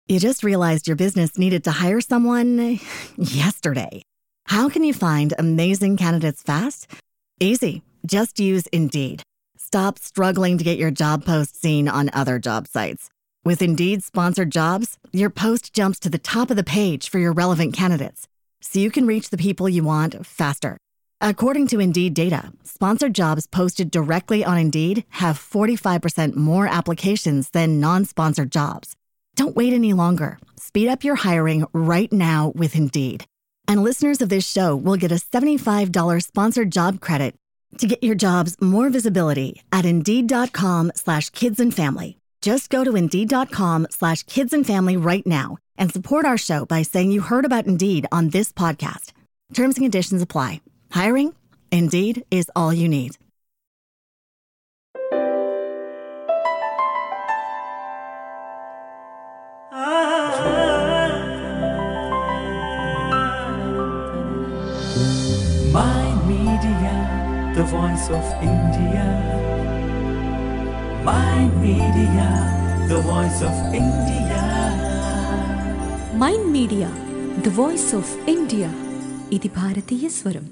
You just realized your business needed to hire someone yesterday. How can you find amazing candidates fast? Easy. Just use Indeed. Stop struggling to get your job post seen on other job sites. With Indeed sponsored jobs, your post jumps to the top of the page for your relevant candidates, so you can reach the people you want faster. According to Indeed data, sponsored jobs posted directly on Indeed have 45% more applications than non sponsored jobs. Don't wait any longer. Speed up your hiring right now with Indeed. And listeners of this show will get a $75 sponsored job credit to get your jobs more visibility at Indeed.com slash kids and family. Just go to Indeed.com slash kids and family right now and support our show by saying you heard about Indeed on this podcast. Terms and conditions apply. Hiring? Indeed is all you need. My Media, the voice of India. My Media, the voice of India. Mind media the voice of India ఇది భారతీయ స్వరం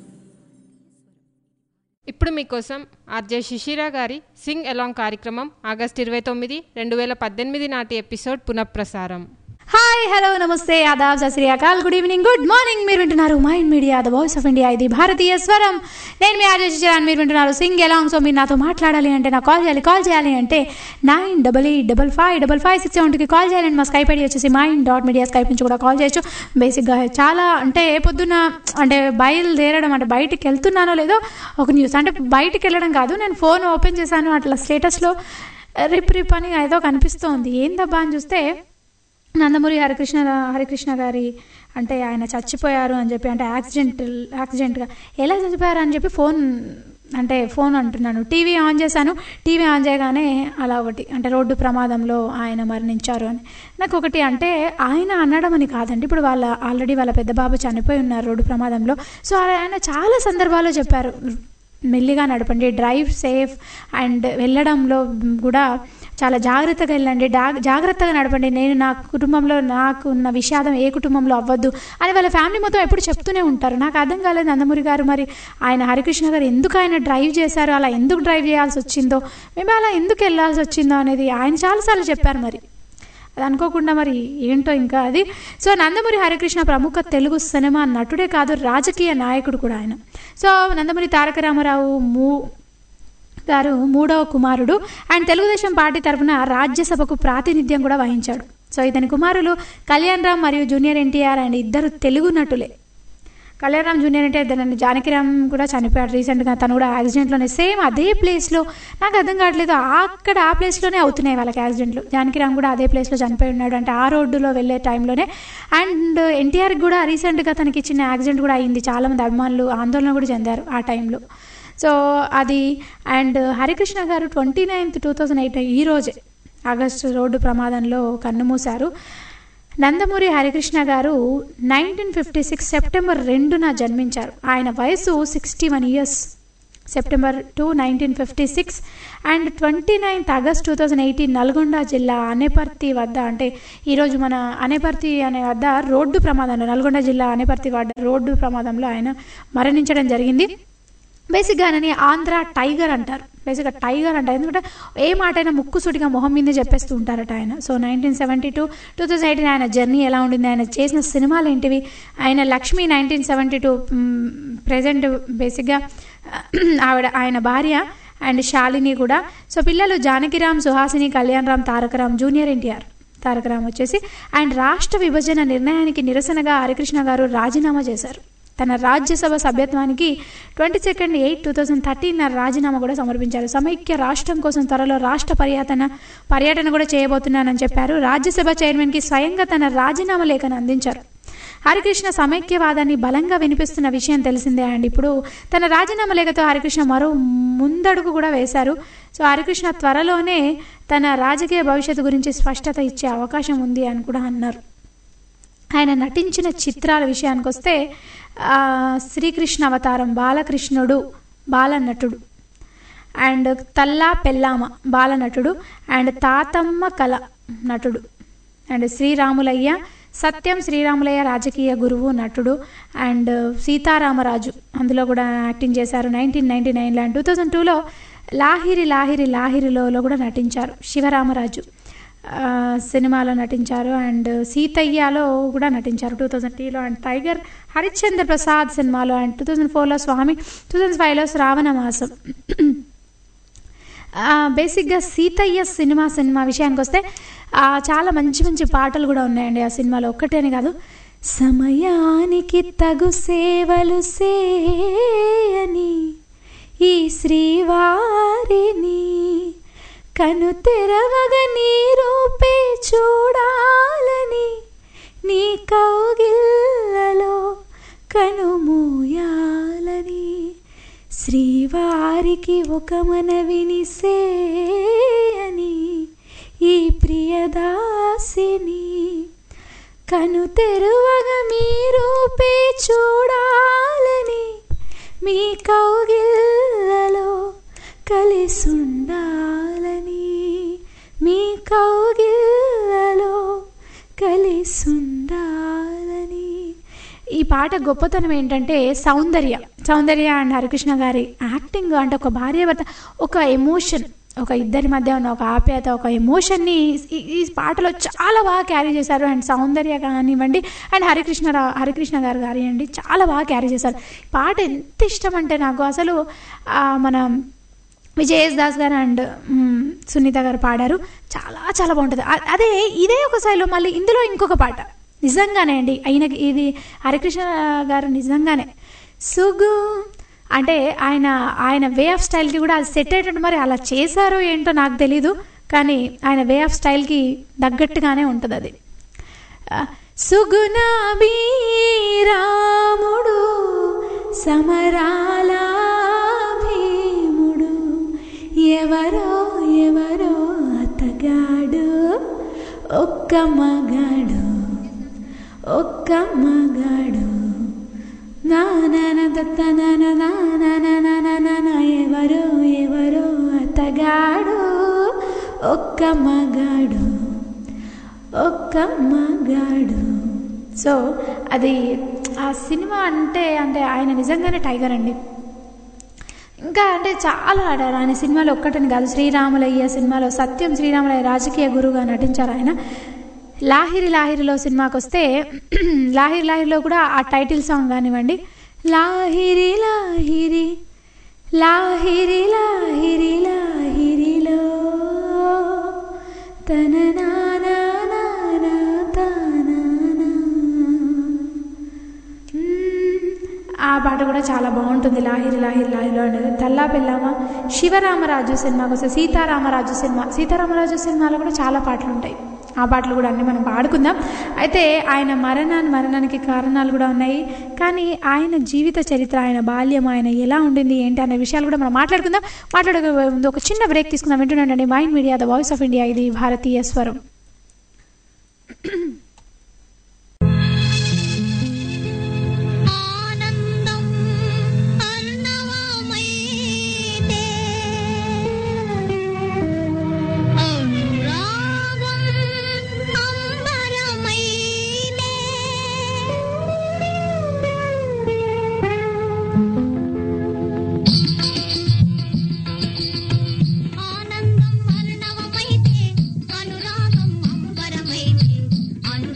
ఇప్పుడు మీకోసం RJ శిశిర గారి Singh along కార్యక్రమం August ఇరవై తొమ్మిది రెండు వేల పద్దెనిమిది నాటి ఎపిసోడ్ పునఃప్రసారం హాయ్ హలో నమస్తే ఆదాబ్ సత్ శ్రీ అకాల్ గుడ్ ఈవినింగ్ గుడ్ మార్నింగ్ మీరు వింటున్నారు Mind media the voice of India ఇది భారతీయ స్వరం నేను మీ ఆర్జే శిశిరాన్ మీరు వింటున్నారు సింగ్ ఎలాంగ్ సో మీరు నాతో మాట్లాడాలి అంటే నాకు కాల్ చేయాలి కాల్ చేయాలి అంటే nine double eight double five double five six సెవెన్కి కాల్ చేయాలండి మా స్కైప్ ఐడి వచ్చేసి మైండ్ డాట్ మీడియా స్కైప్ నుంచి కూడా కాల్ చేయొచ్చు బేసిక్గా చాలా అంటే పొద్దున్న అంటే బయలుదేరడం అంటే బయటికి వెళ్తున్నానో లేదో ఒక న్యూస్ అంటే బయటికి వెళ్ళడం కాదు నేను ఫోన్ ఓపెన్ చేశాను అట్లా స్టేటస్లో రిప్ రిప్ అని ఏదో కనిపిస్తోంది ఏందబ్బా అని చూస్తే నందమూరి హరికృష్ణ హరికృష్ణ గారి అంటే ఆయన చచ్చిపోయారు అని చెప్పి అంటే యాక్సిడెంట్ యాక్సిడెంట్గా ఎలా చచ్చిపోయారు అని చెప్పి ఫోన్ అంటే ఫోన్ అంటున్నాను టీవీ ఆన్ చేశాను టీవీ ఆన్ చేయగానే అలా ఒకటి అంటే రోడ్డు ప్రమాదంలో ఆయన మరణించారు అని నాకు ఒకటి అంటే ఆయన అనడం అని కాదండి ఇప్పుడు వాళ్ళ ఆల్రెడీ వాళ్ళ పెద్ద బాబు చనిపోయి ఉన్నారు రోడ్డు ప్రమాదంలో సో ఆయన చాలా సందర్భాల్లో చెప్పారు మెల్లిగా నడపండి డ్రైవ్ సేఫ్ అండ్ వెళ్ళడంలో కూడా చాలా జాగ్రత్తగా వెళ్ళండి డా- జాగ్రత్తగా నడపండి నేను నా కుటుంబంలో నాకు ఉన్న విషాదం ఏ కుటుంబంలో అవ్వద్దు అని వాళ్ళ ఫ్యామిలీ మొత్తం ఎప్పుడు చెప్తూనే ఉంటారు నాకు అర్థం కాలేదు నందమూరి గారు మరి ఆయన హరికృష్ణ గారు ఎందుకు ఆయన డ్రైవ్ చేశారు అలా ఎందుకు డ్రైవ్ చేయాల్సి వచ్చిందో మేము అలా ఎందుకు వెళ్ళాల్సి వచ్చిందో అనేది ఆయన చాలాసార్లు చెప్పారు మరి అది అనుకోకుండా మరి ఏంటో ఇంకా అది సో నందమూరి హరికృష్ణ ప్రముఖ తెలుగు సినిమా నటుడే కాదు రాజకీయ నాయకుడు కూడా ఆయన సో నందమూరి తారక రామారావు మూ గారు మూడవ కుమారుడు అండ్ తెలుగుదేశం పార్టీ తరఫున రాజ్యసభకు ప్రాతినిధ్యం కూడా వహించాడు సో ఇతని కుమారులు కళ్యాణ్ రామ్ మరియు జూనియర్ ఎన్టీఆర్ అండ్ ఇద్దరు తెలుగు నటులే కళ్యాణ్ రామ్ జూనియర్ అంటే ఇద్దరు జానకిరామ్ కూడా చనిపోయాడు రీసెంట్గా తను కూడా యాక్సిడెంట్లోనే సేమ్ అదే ప్లేస్లో నాకు అర్థం కావట్లేదు అక్కడ ఆ ప్లేస్లోనే అవుతున్నాయి వాళ్ళకి యాక్సిడెంట్లు జానకిరామ్ కూడా అదే ప్లేస్లో చనిపోయి ఉన్నాడు అంటే ఆ రోడ్డులో వెళ్ళే టైంలోనే అండ్ ఎన్టీఆర్కి కూడా రీసెంట్గా తనకి ఇచ్చిన యాక్సిడెంట్ కూడా అయింది చాలామంది అభిమానులు ఆందోళన కూడా చెందారు ఆ టైంలో సో అది అండ్ హరికృష్ణ గారు twenty ninth two thousand eight ఈ రోజే ఆగస్టు రోడ్డు ప్రమాదంలో కన్నుమూశారు నందమూరి హరికృష్ణ గారు నైన్టీన్ ఫిఫ్టీ సిక్స్ సెప్టెంబర్ రెండున జన్మించారు ఆయన వయసు sixty one years September two nineteen fifty six and twenty ninth August two thousand eighteen Nalgonda జిల్లా అనేపర్తి వద్ద అంటే ఈరోజు మన అనేపర్తి అనే వద్ద రోడ్డు ప్రమాదంలో నల్గొండ జిల్లా అనేపర్తి వద్ద రోడ్డు ప్రమాదంలో ఆయన మరణించడం జరిగింది బేసిక్గా ఆయనని ఆంధ్ర టైగర్ అంటారు బేసిక్గా టైగర్ అంటారు ఎందుకంటే ఏ మాట అయినా ముక్కుసూటిగా మొహం మీదే చెప్పేస్తూ ఉంటారట ఆయన so nineteen seventy two two thousand eighteen ఆయన జర్నీ ఎలా ఉండింది ఆయన చేసిన సినిమాలు ఏంటివి ఆయన Lakshmi nineteen seventy two present బేసిక్గా ఆవిడ ఆయన భార్య అండ్ శాలిని కూడా సో పిల్లలు జానకిరామ్ సుహాసిని కళ్యాణ్ రామ్ తారకరామ్ జూనియర్ ఎన్టీఆర్ తారకరామ్ వచ్చేసి అండ్ రాష్ట్ర విభజన నిర్ణయానికి నిరసనగా హరికృష్ణ గారు రాజీనామా చేశారు తన రాజ్యసభ సభ్యత్వానికి twenty second eight two thousand thirteen రాజీనామా కూడా సమర్పించారు సమైక్య రాష్ట్రం కోసం త్వరలో రాష్ట్ర పర్యటన పర్యటన కూడా చేయబోతున్నానని చెప్పారు రాజ్యసభ చైర్మన్కి స్వయంగా తన రాజీనామా లేఖను అందించారు హరికృష్ణ సమైక్యవాదాన్ని బలంగా వినిపిస్తున్న విషయం తెలిసిందే అండ్ ఇప్పుడు తన రాజీనామా లేఖతో హరికృష్ణ మరో ముందడుగు కూడా వేశారు సో హరికృష్ణ త్వరలోనే తన రాజకీయ భవిష్యత్తు గురించి స్పష్టత ఇచ్చే అవకాశం ఉంది అని కూడా అన్నారు ఆయన నటించిన చిత్రాల విషయానికి వస్తే ఆ, శ్రీకృష్ణ అవతారం బాలకృష్ణుడు బాలనటుడు అండ్ తల్లా పెల్లామ బాలనటుడు అండ్ తాతమ్మ కళ నటుడు అండ్ శ్రీరాములయ్య సత్యం శ్రీరాములయ్య రాజకీయ గురువు నటుడు అండ్ సీతారామరాజు అందులో కూడా యాక్టింగ్ చేశారు నైన్టీన్ నైన్టీ నైన్లో అండ్ టూ థౌజండ్ టూలో లాహిరి లాహిరి లాహిరిలో కూడా నటించారు శివరామరాజు ఆ, సినిమాలో నటించారు అండ్ సీతయ్యలో కూడా నటించారు టూ థౌజండ్ టీలో అండ్ టైగర్ హరిశ్చంద్ర ప్రసాద్ సినిమాలో అండ్ టూ థౌజండ్ ఫోర్లో స్వామి టూ థౌజండ్ ఫైవ్లో శ్రావణ మాసం ఆ, బేసిక్గా సీతయ్య సినిమా సినిమా విషయానికి వస్తే ఆ, చాలా మంచి మంచి పాటలు కూడా ఉన్నాయండి ఆ సినిమాలో ఒక్కటేనే కాదు సమయానికి తగు సేవలు సేయని ఈ శ్రీవారిని కను తెరవగ నీ రూపే చూడాలని నీ కౌగిల్లలో కనుమూయాలని శ్రీవారికి ఒక మనవిని సేయని ఈ ప్రియదాసిని కను తెరువగ మీ రూపే చూడాలని మీ కౌగిల్లలో కలిసుండాలని మీ కౌగిల్లలో కలిసుండాలని ఈ పాట గొప్పతనం ఏంటంటే సౌందర్య సౌందర్య అండ్ హరికృష్ణ గారి యాక్టింగ్ అంటే ఒక భార్య భర్త ఒక ఎమోషన్ ఒక ఇద్దరి మధ్య ఉన్న ఒక ఆప్యాయత ఒక ఎమోషన్ని ఈ- ఈ పాటలో చాలా బాగా క్యారీ చేశారు అండ్ సౌందర్య కానివ్వండి అండ్ హరికృష్ణ రా- హరికృష్ణ గారు కానివ్వండి చాలా బాగా క్యారీ చేశారు ఈ పాట ఎంత ఇష్టం అంటే నాకు అసలు ఆ, మన విజయ్ దాస్ గారు అండ్ మ్, సునీత గారు పాడారు చాలా చాలా బాగుంటుంది అ- అదే ఇదే ఒక శైలిలో మళ్ళీ ఇందులో ఇంకొక పాట నిజంగానే అండి ఆయనకి ఇది హరికృష్ణ గారు నిజంగానే సుగు అంటే ఆయన ఆయన వే ఆఫ్ స్టైల్కి కూడా అది సెట్ అయ్యేటట్టు మరి అలా చేశారో ఏంటో నాకు తెలీదు కానీ ఆయన వే ఆఫ్ స్టైల్కి తగ్గట్టుగానే ఉంటుంది అది సుగుణాభి రాముడు సమరాల భీముడు ఎవరో ఎవరో అతగాడు ఒక్క మగాడు ఒక్క మగాడు నానన దత్తనన నానన ఎవరో ఎవరో అతగాడు ఒక్క మగాడు ఒక్క మగాడు సో అది ఆ సినిమా అంటే అంటే ఆయన నిజంగానే టైగర్ అండి ఇంకా అంటే చాలా ఆడారు ఆయన సినిమాలో ఒక్కటని కాదు శ్రీరాములయ్య సినిమాలో సత్యం శ్రీరాములయ్య రాజకీయ గురువుగా నటించారు ఆయన లాహిరి లాహిరిలో సినిమాకి వస్తే లాహిరి లాహిరిలో కూడా ఆ టైటిల్ సాంగ్ కానివ్వండి లాహిరి లాహిరి లాహిరి లాహిరి లాహిరిలో తన నానా నానా తానానా. మ్మ్. ఆ పాట కూడా చాలా బాగుంటుంది లాహిరి లాహిరి లాహిరిలో అనేది తల్లా పెళ్ళామా శివరామరాజు సినిమాకి వస్తే సీతారామరాజు సినిమా సీతారామరాజు సినిమాలో కూడా చాలా పాటలు ఉంటాయి ఆ పాటలు కూడా అన్ని మనం పాడుకుందాం అయితే ఆయన మరణాన్ని మరణానికి కారణాలు కూడా ఉన్నాయి కానీ ఆయన జీవిత చరిత్ర ఆయన బాల్యం ఆయన ఎలా ఉండింది ఏంటి అనే విషయాలు కూడా మనం మాట్లాడుకుందాం మాట్లాడే ముందు ఒక చిన్న బ్రేక్ తీసుకుందాం వింటున్నాండి Mind media the voice of India ఇది భారతీయ స్వరం ఆనందం అర్ణవమైతే అనురాగం అంబరమైనే ఆనందం అర్ణవమైతే అనురాగం అంబరమైతే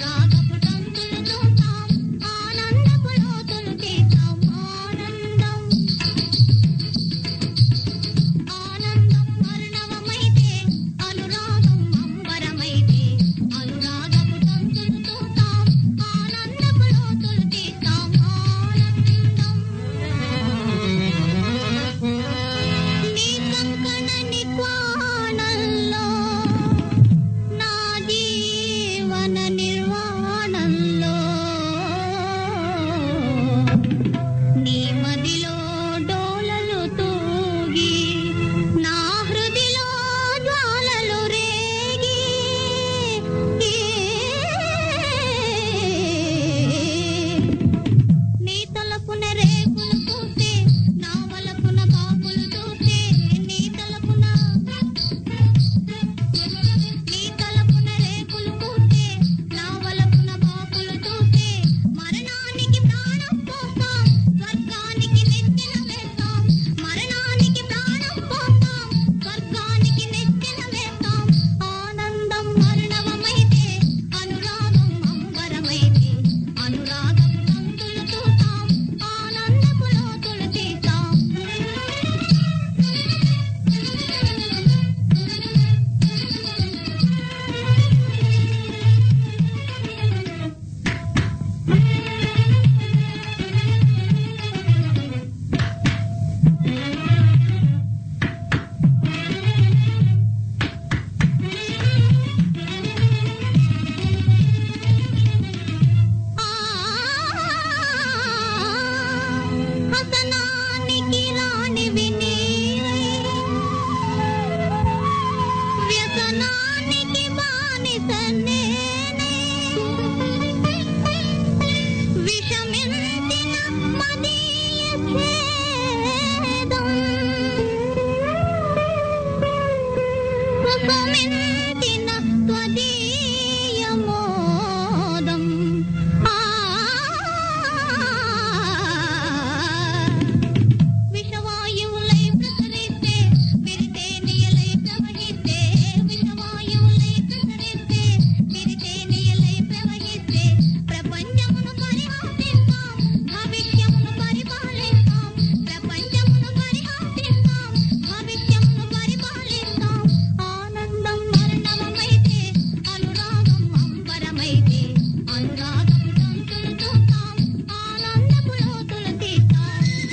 అనురాగపు తంతులు చూస్తాం ఆనందపు లోతులు తీస్తాం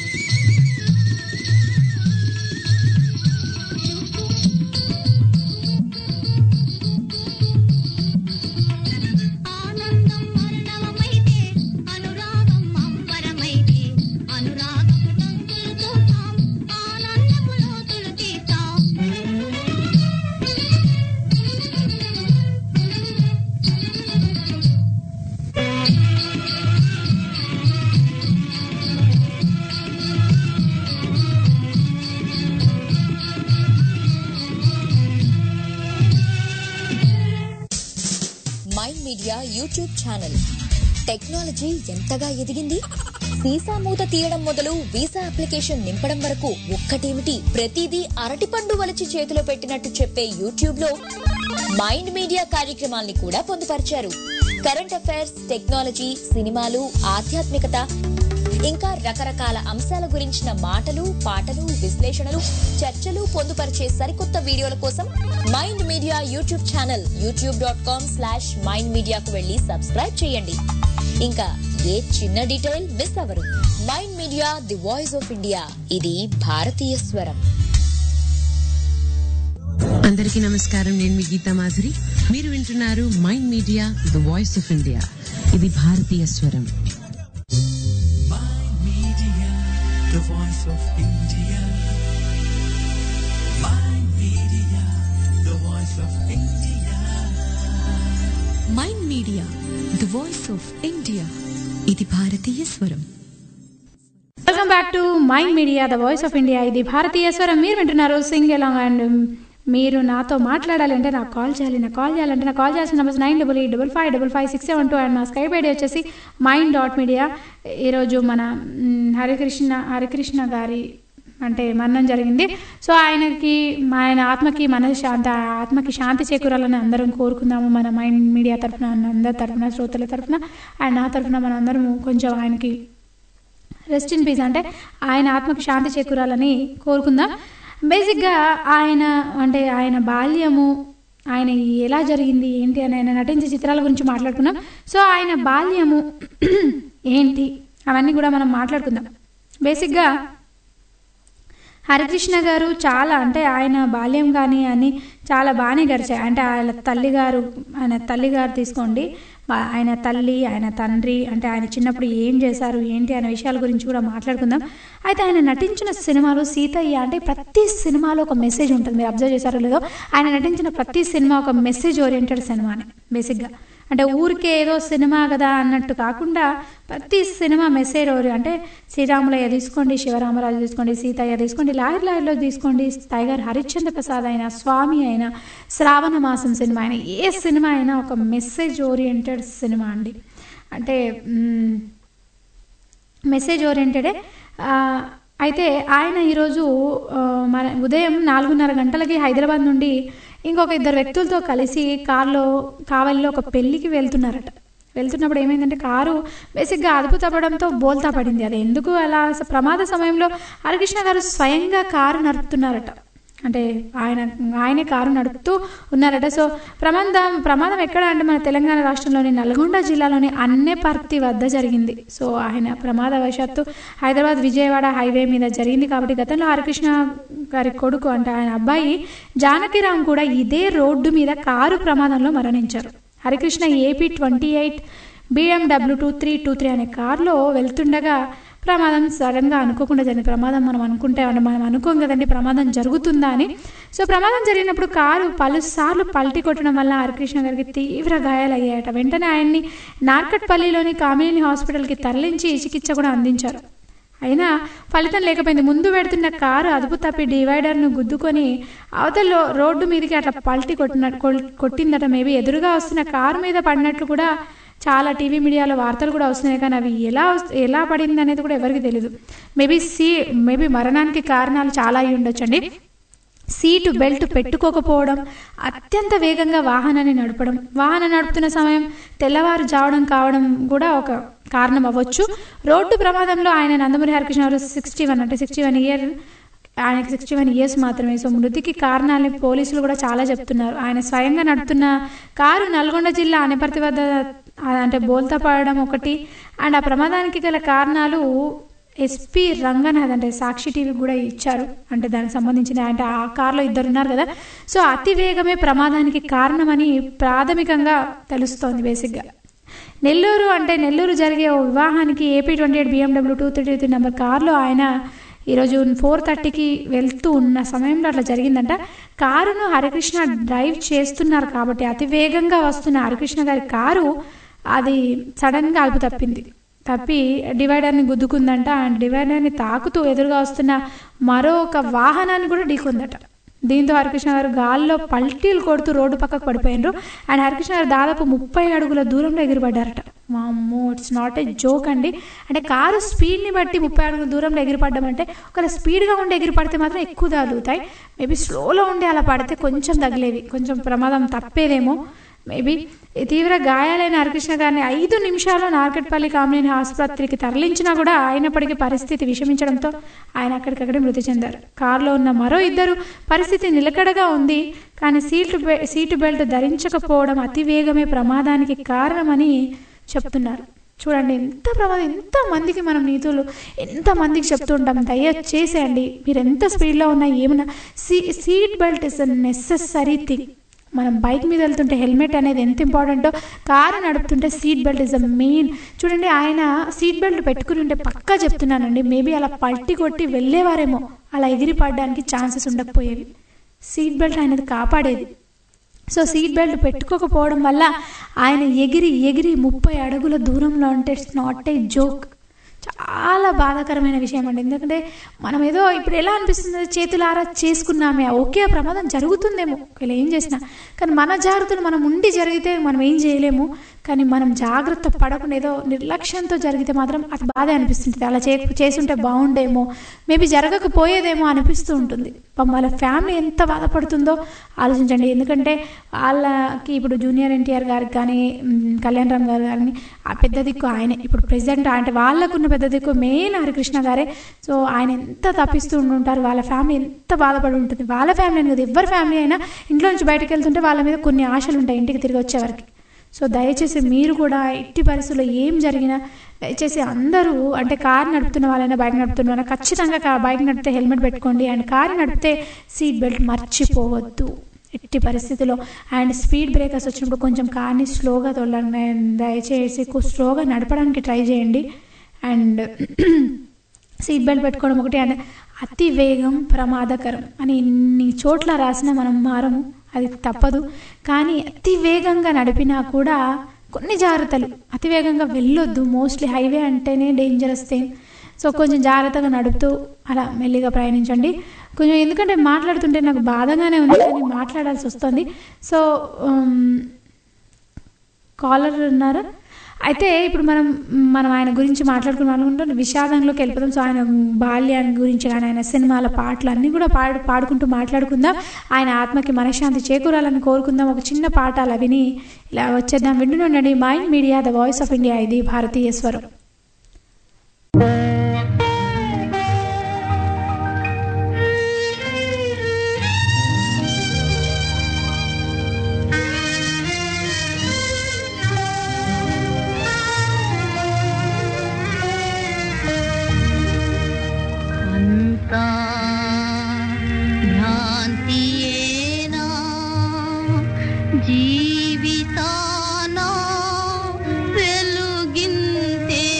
ఆనందం వర్ణవమైతే అనురాగం అంబరమైతే అనురాగపు తంతులు చూస్తాం ఆనందపు లోతులు తీస్తాం Mind Media YouTube channel technology ఎంతగా ఎదిగింది వీసా మూత తీయడం మొదలు వీసా అప్లికేషన్ నింపడం వరకు ఒక్కటేమిటి ప్రతిదీ అరటిపండు వలచి చేతిలో పెట్టినట్టు చెప్పే యూట్యూబ్ లో మైండ్ మీడియా కార్యక్రమాల్ని కూడా పొందుపరిచారు కరెంట్ అఫైర్స్ టెక్నాలజీ సినిమాలు ఆధ్యాత్మికత ఇంకా రకరకాల అంశాల గురించిన మాటలు పాటలు విశ్లేషణలు చర్చలు పొందుపరిచే సరికొత్త వీడియోల కోసం Mind Media YouTube channel YouTube dot com slash mind మీడియాకు వెళ్లి సబ్స్క్రైబ్ చేయండి ఇంకా ఏ చిన్న డీటెయిల్ మిస్ అవ్వరు Mind media the voice of India ఇది భారతీయ స్వరం అందరికీ నమస్కారం నేను మీ గీతా మాధురి మీరు వింటున్నారు Mind media the voice of India ఇది భారతీయ స్వరం Media, the voice of India. My media, the voice of India. Mind media the voice of India ఇది భారతీయ స్వరం welcome back to mind media the voice of India ఇది భారతీయ స్వరం మీరు వింటున్నారు సింగ్ ఎలాంగ్ అండ్ మీరు నాతో మాట్లాడాలి అంటే నాకు కాల్ చేయాలి నాకు కాల్ చేయాలంటే నాకు కాల్ చేయాల్సిన numbers nine double eight double five double five six seven two and మా స్కైప్ ఐడి వచ్చేసి మైండ్ డాట్ మీడియా ఈరోజు మన మ్, హరికృష్ణ హరికృష్ణ గారి అంటే మరణం జరిగింది సో ఆయనకి ఆయన ఆత్మకి మన శాంతి ఆ ఆత్మకి శాంతి చేకూరాలని అందరం కోరుకుందాము మన మైండ్ మీడియా తరఫున అందరి తరఫున శ్రోతల తరఫున అండ్ నా తరఫున మనం అందరం కొంచెం ఆయనకి రెస్ట్ ఇన్ పీస్ అంటే ఆయన ఆత్మకు శాంతి చేకూరాలని కోరుకుందాం బేసిక్గా ఆయన అంటే ఆయన బాల్యము ఆయన ఎలా జరిగింది ఏంటి అని ఆయన నటించే చిత్రాల గురించి మాట్లాడుకున్నాం సో ఆయన బాల్యము ఏంటి అవన్నీ కూడా మనం మాట్లాడుకుందాం బేసిక్గా హరికృష్ణ గారు చాలా అంటే ఆయన బాల్యం కానీ అని చాలా బాగానే గడిచాయి అంటే ఆయన తల్లిగారు ఆయన తల్లిగారు తీసుకోండి వా- ఆయన తల్లి ఆయన తండ్రి అంటే ఆయన చిన్నప్పుడు ఏం చేశారు ఏంటి అనే విషయాల గురించి కూడా మాట్లాడుకుందాం అయితే ఆయన నటించిన సినిమాలు సీతయ్య అంటే ప్రతి సినిమాలో ఒక మెసేజ్ ఉంటుంది మీరు అబ్జర్వ్ చేశారో లేదో ఆయన నటించిన ప్రతి సినిమా ఒక మెసేజ్ ఓరియంటెడ్ సినిమానే బేసిక్గా అంటే ఊరికే ఏదో సినిమా కదా అన్నట్టు కాకుండా ప్రతి సినిమా మెసేజ్ ఓరి అంటే శ్రీరాములయ్య తీసుకోండి శివరామరాజు తీసుకోండి సీతయ్య తీసుకోండి లాయర్ లాయర్లో తీసుకోండి టైగర్ హరిశ్చంద్ర ప్రసాద్ అయినా స్వామి అయినా శ్రావణ మాసం సినిమా అయినా ఏ సినిమా అయినా ఒక మెసేజ్ ఓరియంటెడ్ సినిమా అండి అంటే మ్, మెసేజ్ ఓరియంటెడే ఆ, అయితే ఆయన ఈరోజు ఆ, మన ఉదయం నాలుగున్నర గంటలకి హైదరాబాద్ నుండి ఇంకొక ఇద్దరు వ్యక్తులతో కలిసి కారులో కావలిలో ఒక పెళ్లికి వెళ్తున్నారట వెళ్తున్నప్పుడు ఏమైందంటే కారు బేసిక్గా అదుపు తప్పడంతో బోల్తా పడింది అది ఎందుకు అలా అసలు ప్రమాద సమయంలో హరికృష్ణ గారు స్వయంగా కారు నడుపుతున్నారట అంటే ఆయన ఆయనే కారు నడుపుతూ ఉన్నారట సో ప్రమాదం ప్రమాదం ఎక్కడ అంటే మన తెలంగాణ రాష్ట్రంలోని నల్గొండ జిల్లాలోని అన్నెపర్తి వద్ద జరిగింది సో ఆయన ప్రమాదవశాత్తు హైదరాబాద్ విజయవాడ హైవే మీద జరిగింది కాబట్టి గతంలో హరికృష్ణ గారి కొడుకు అంటే ఆయన అబ్బాయి జానకిరామ్ కూడా ఇదే రోడ్డు మీద కారు ప్రమాదంలో మరణించారు Harikrishna AP twenty eight BMW two three two three అనే కారులో వెళ్తుండగా ప్రమాదం సడన్గా అనుకోకుండా జరిగింది ప్రమాదం మనం అనుకుంటే అంటే మనం అనుకోం కదండి ప్రమాదం జరుగుతుందా అని సో ప్రమాదం జరిగినప్పుడు కారు పలుసార్లు పల్టీ కొట్టడం వల్ల హరికృష్ణ గారికి తీవ్ర గాయాలయ్యాయట వెంటనే ఆయన్ని నార్కట్పల్లిలోని కామినేని హాస్పిటల్కి తరలించి చికిత్స కూడా అందించారు అయినా ఫలితం లేకపోయింది ముందు పెడుతున్న కారు అదుపు తప్పి డివైడర్ను గుద్దుకొని అవతల రోడ్డు మీదకి అట్లా పల్టీ కొట్టిన కొల్- కొట్టిందట మేబీ ఎదురుగా వస్తున్న కారు మీద పడినట్లు కూడా చాలా టీవీ మీడియాలో వార్తలు కూడా వస్తున్నాయి కానీ అవి ఎలా వస్- ఎలా పడింది అనేది కూడా ఎవరికి తెలియదు మేబీ సీ మేబీ మరణానికి కారణాలు చాలా అయి ఉండొచ్చండి సీటు బెల్ట్ పెట్టుకోకపోవడం అత్యంత వేగంగా వాహనాన్ని నడపడం వాహనం నడుపుతున్న సమయం తెల్లవారు జావడం కావడం కూడా ఒక కారణం అవ్వచ్చు రోడ్డు ప్రమాదంలో ఆయన నందమూరి హరికృష్ణ గారు సిక్స్టీ వన్ అంటే సిక్స్టీ వన్ ఇయర్ ఆయనకి సిక్స్టీ వన్ ఇయర్స్ మాత్రమే సో మృతికి కారణాలని పోలీసులు కూడా చాలా చెప్తున్నారు ఆయన స్వయంగా నడుపుతున్న కారు నల్గొండ జిల్లా అనపర్తి వద్ద అంటే బోల్తా పడడం ఒకటి అండ్ ఆ ప్రమాదానికి గల కారణాలు ఎస్పీ రంగనాథ్ అంటే సాక్షి టీవీ కూడా ఇచ్చారు అంటే దానికి సంబంధించిన అంటే ఆ కార్లో ఇద్దరు ఉన్నారు కదా సో అతి వేగమే ప్రమాదానికి కారణమని ప్రాథమికంగా తెలుస్తోంది బేసిక్గా నెల్లూరు అంటే నెల్లూరు జరిగే ఓ వివాహానికి AP twenty eight BMW two thirty three number కారులో ఆయన ఈరోజు ఫోర్ థర్టీకి వెళ్తూ ఉన్న సమయంలో అట్లా జరిగిందంట కారును హరికృష్ణ డ్రైవ్ చేస్తున్నారు కాబట్టి అతి వేగంగా వస్తున్న హరికృష్ణ గారి కారు అది సడన్గా అదుపు తప్పింది తప్పి డివైడర్ని గుద్దుకుందంట అండ్ డివైడర్ని తాకుతూ ఎదురుగా వస్తున్న మరొక వాహనాన్ని కూడా ఢీకొందట దీంతో హరికృష్ణ గారు గాల్లో పల్టీలు కొడుతూ రోడ్డు పక్కకు పడిపోయినారు అండ్ హరికృష్ణ గారు దాదాపు ముప్పై అడుగుల దూరంలో ఎగిరిపడ్డారట వామ్మో ఇట్స్ నాట్ ఏ జోక్ అండి అంటే కారు స్పీడ్ని బట్టి ముప్పై అడుగుల దూరంలో ఎగిరిపడ్డం అంటే ఒకవేళ స్పీడ్గా ఉండి ఎగిరిపడితే మాత్రం ఎక్కువ తగులుతాయి మేబీ స్లోలో ఉండి అలా పడితే కొంచెం తగిలేవి కొంచెం ప్రమాదం తప్పేదేమో మేబీ తీవ్ర గాయాలైన హరికృష్ణ గారిని ఐదు నిమిషాల్లో నార్కెట్పల్లి కామినేని ఆసుపత్రికి తరలించినా కూడా అయినప్పటికీ పరిస్థితి విషమించడంతో ఆయన అక్కడికక్కడే మృతి చెందారు కారులో ఉన్న మరో ఇద్దరు పరిస్థితి నిలకడగా ఉంది కానీ సీటు బె సీటు బెల్ట్ ధరించకపోవడం అతి వేగమే ప్రమాదానికి కారణమని చెప్తున్నారు చూడండి ఎంత ప్రమాదం ఎంత మందికి మనం నీతులు ఎంత మందికి చెప్తుంటాం దయచేసేయండి మీరు ఎంత స్పీడ్లో ఉన్నా ఏమన్నా see seat belt is a necessary thing మనం బైక్ మీద వెళ్తుంటే హెల్మెట్ అనేది ఎంత ఇంపార్టెంటో కారు నడుపుతుంటే seat belt is the main చూడండి ఆయన సీట్ బెల్ట్ పెట్టుకుని ఉంటే పక్కా చెప్తున్నానండి మేబీ అలా పల్టి కొట్టి వెళ్ళేవారేమో అలా ఎగిరి పడడానికి ఛాన్సెస్ ఉండకపోయేవి సీట్ బెల్ట్ ఆయనది కాపాడేది సో సీట్ బెల్ట్ పెట్టుకోకపోవడం వల్ల ఆయన ఎగిరి ఎగిరి ముప్పై అడుగుల దూరంలో అంటే ఇట్స్ నాట్ ఏ జోక్ చాలా బాధాకరమైన విషయం అండి ఎందుకంటే మనం ఏదో ఇప్పుడు ఎలా అనిపిస్తుంది చేతులారా చేసుకున్నామే ఓకే ఆ ప్రమాదం జరుగుతుందేమో ఒకవేళ ఏం చేసినా కానీ మన జాగ్రత్తలు మనం ఉండి జరిగితే మనం ఏం చేయలేము కానీ మనం జాగ్రత్త పడకుండా ఏదో నిర్లక్ష్యంతో జరిగితే మాత్రం అది బాధే అనిపిస్తుంది అలా చే చేసుంటే బాగుండేమో మేబీ జరగకపోయేదేమో అనిపిస్తూ ఉంటుంది పాపం వాళ్ళ ఫ్యామిలీ ఎంత బాధపడుతుందో ఆలోచించండి ఎందుకంటే వాళ్ళకి ఇప్పుడు జూనియర్ ఎన్టీఆర్ గారికి కానీ మ్, కళ్యాణ్ రామ్ గారు కానీ ఆ పెద్ద దిక్కు ఆయనే ఇప్పుడు ప్రెసిడెంట్ అంటే వాళ్ళకున్న పెద్ద దిక్కు మెయిన్ హరికృష్ణ గారే సో ఆయన ఎంత తప్పిస్తూ ఉంటుంటారు వాళ్ళ ఫ్యామిలీ ఎంత బాధపడి ఉంటుంది వాళ్ళ ఫ్యామిలీ అని కదా ఎవరి ఫ్యామిలీ అయినా ఇంట్లో నుంచి బయటకు వెళ్తుంటే వాళ్ళ మీద కొన్ని ఆశలు ఉంటాయి ఇంటికి తిరిగి వచ్చేవరకు సో దయచేసి మీరు కూడా ఎట్టి పరిస్థితుల్లో ఏం జరిగినా దయచేసి అందరూ అంటే కార్ నడుపుతున్న వాళ్ళైనా బైక్ నడుపుతున్న వాళ్ళైనా ఖచ్చితంగా కా- బైక్ నడిపితే హెల్మెట్ పెట్టుకోండి అండ్ కార్ నడిపితే సీట్ బెల్ట్ మర్చిపోవద్దు ఎట్టి పరిస్థితిలో అండ్ స్పీడ్ బ్రేకర్స్ వచ్చినప్పుడు కొంచెం కార్ని స్లోగా తోలండి దయచేసి ఎక్కువ స్లోగా నడపడానికి ట్రై చేయండి అండ్ సీట్ బెల్ట్ పెట్టుకోవడం ఒకటి అండ్ అతి వేగం ప్రమాదకరం అని ఇన్ని చోట్ల రాసినా మనం మారము అది తప్పదు కానీ అతి వేగంగా నడిపినా కూడా కొన్ని జాగ్రత్తలు అతి వేగంగా వెళ్ళొద్దు మోస్ట్లీ హైవే అంటేనే డేంజరస్ థింగ్ సో కొంచెం జాగ్రత్తగా నడుపుతూ అలా మెల్లిగా ప్రయాణించండి కొంచెం ఎందుకంటే మాట్లాడుతుంటే నాకు బాధగానే ఉంది కానీ మాట్లాడాల్సి వస్తుంది సో కాలర్ ఉన్నారు అయితే ఇప్పుడు మనం మనం ఆయన గురించి మాట్లాడుకుని అనుకుంటే విషాదంలోకి వెళ్ళిపోతాం సో ఆయన బాల్యాన్ని గురించి కానీ ఆయన సినిమాల పాటలు అన్నీ కూడా పాడు పాడుకుంటూ మాట్లాడుకుందాం ఆయన ఆత్మకి మనశ్శాంతి చేకూరాలని కోరుకుందాం ఒక చిన్న పాట అలా విని ఇలా వచ్చేద్దాం వింటున్నాండి Mind media the voice of India ఇది భారతీయ స్వరం అంతా భ్రాంతియేనా జీవితానా వెలుగింతేనా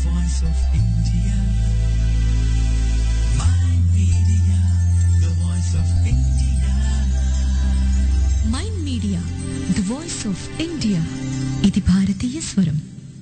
voice of India. My media, the voice of India. Mind media the voice of India ఇది భారతీయ స్వరం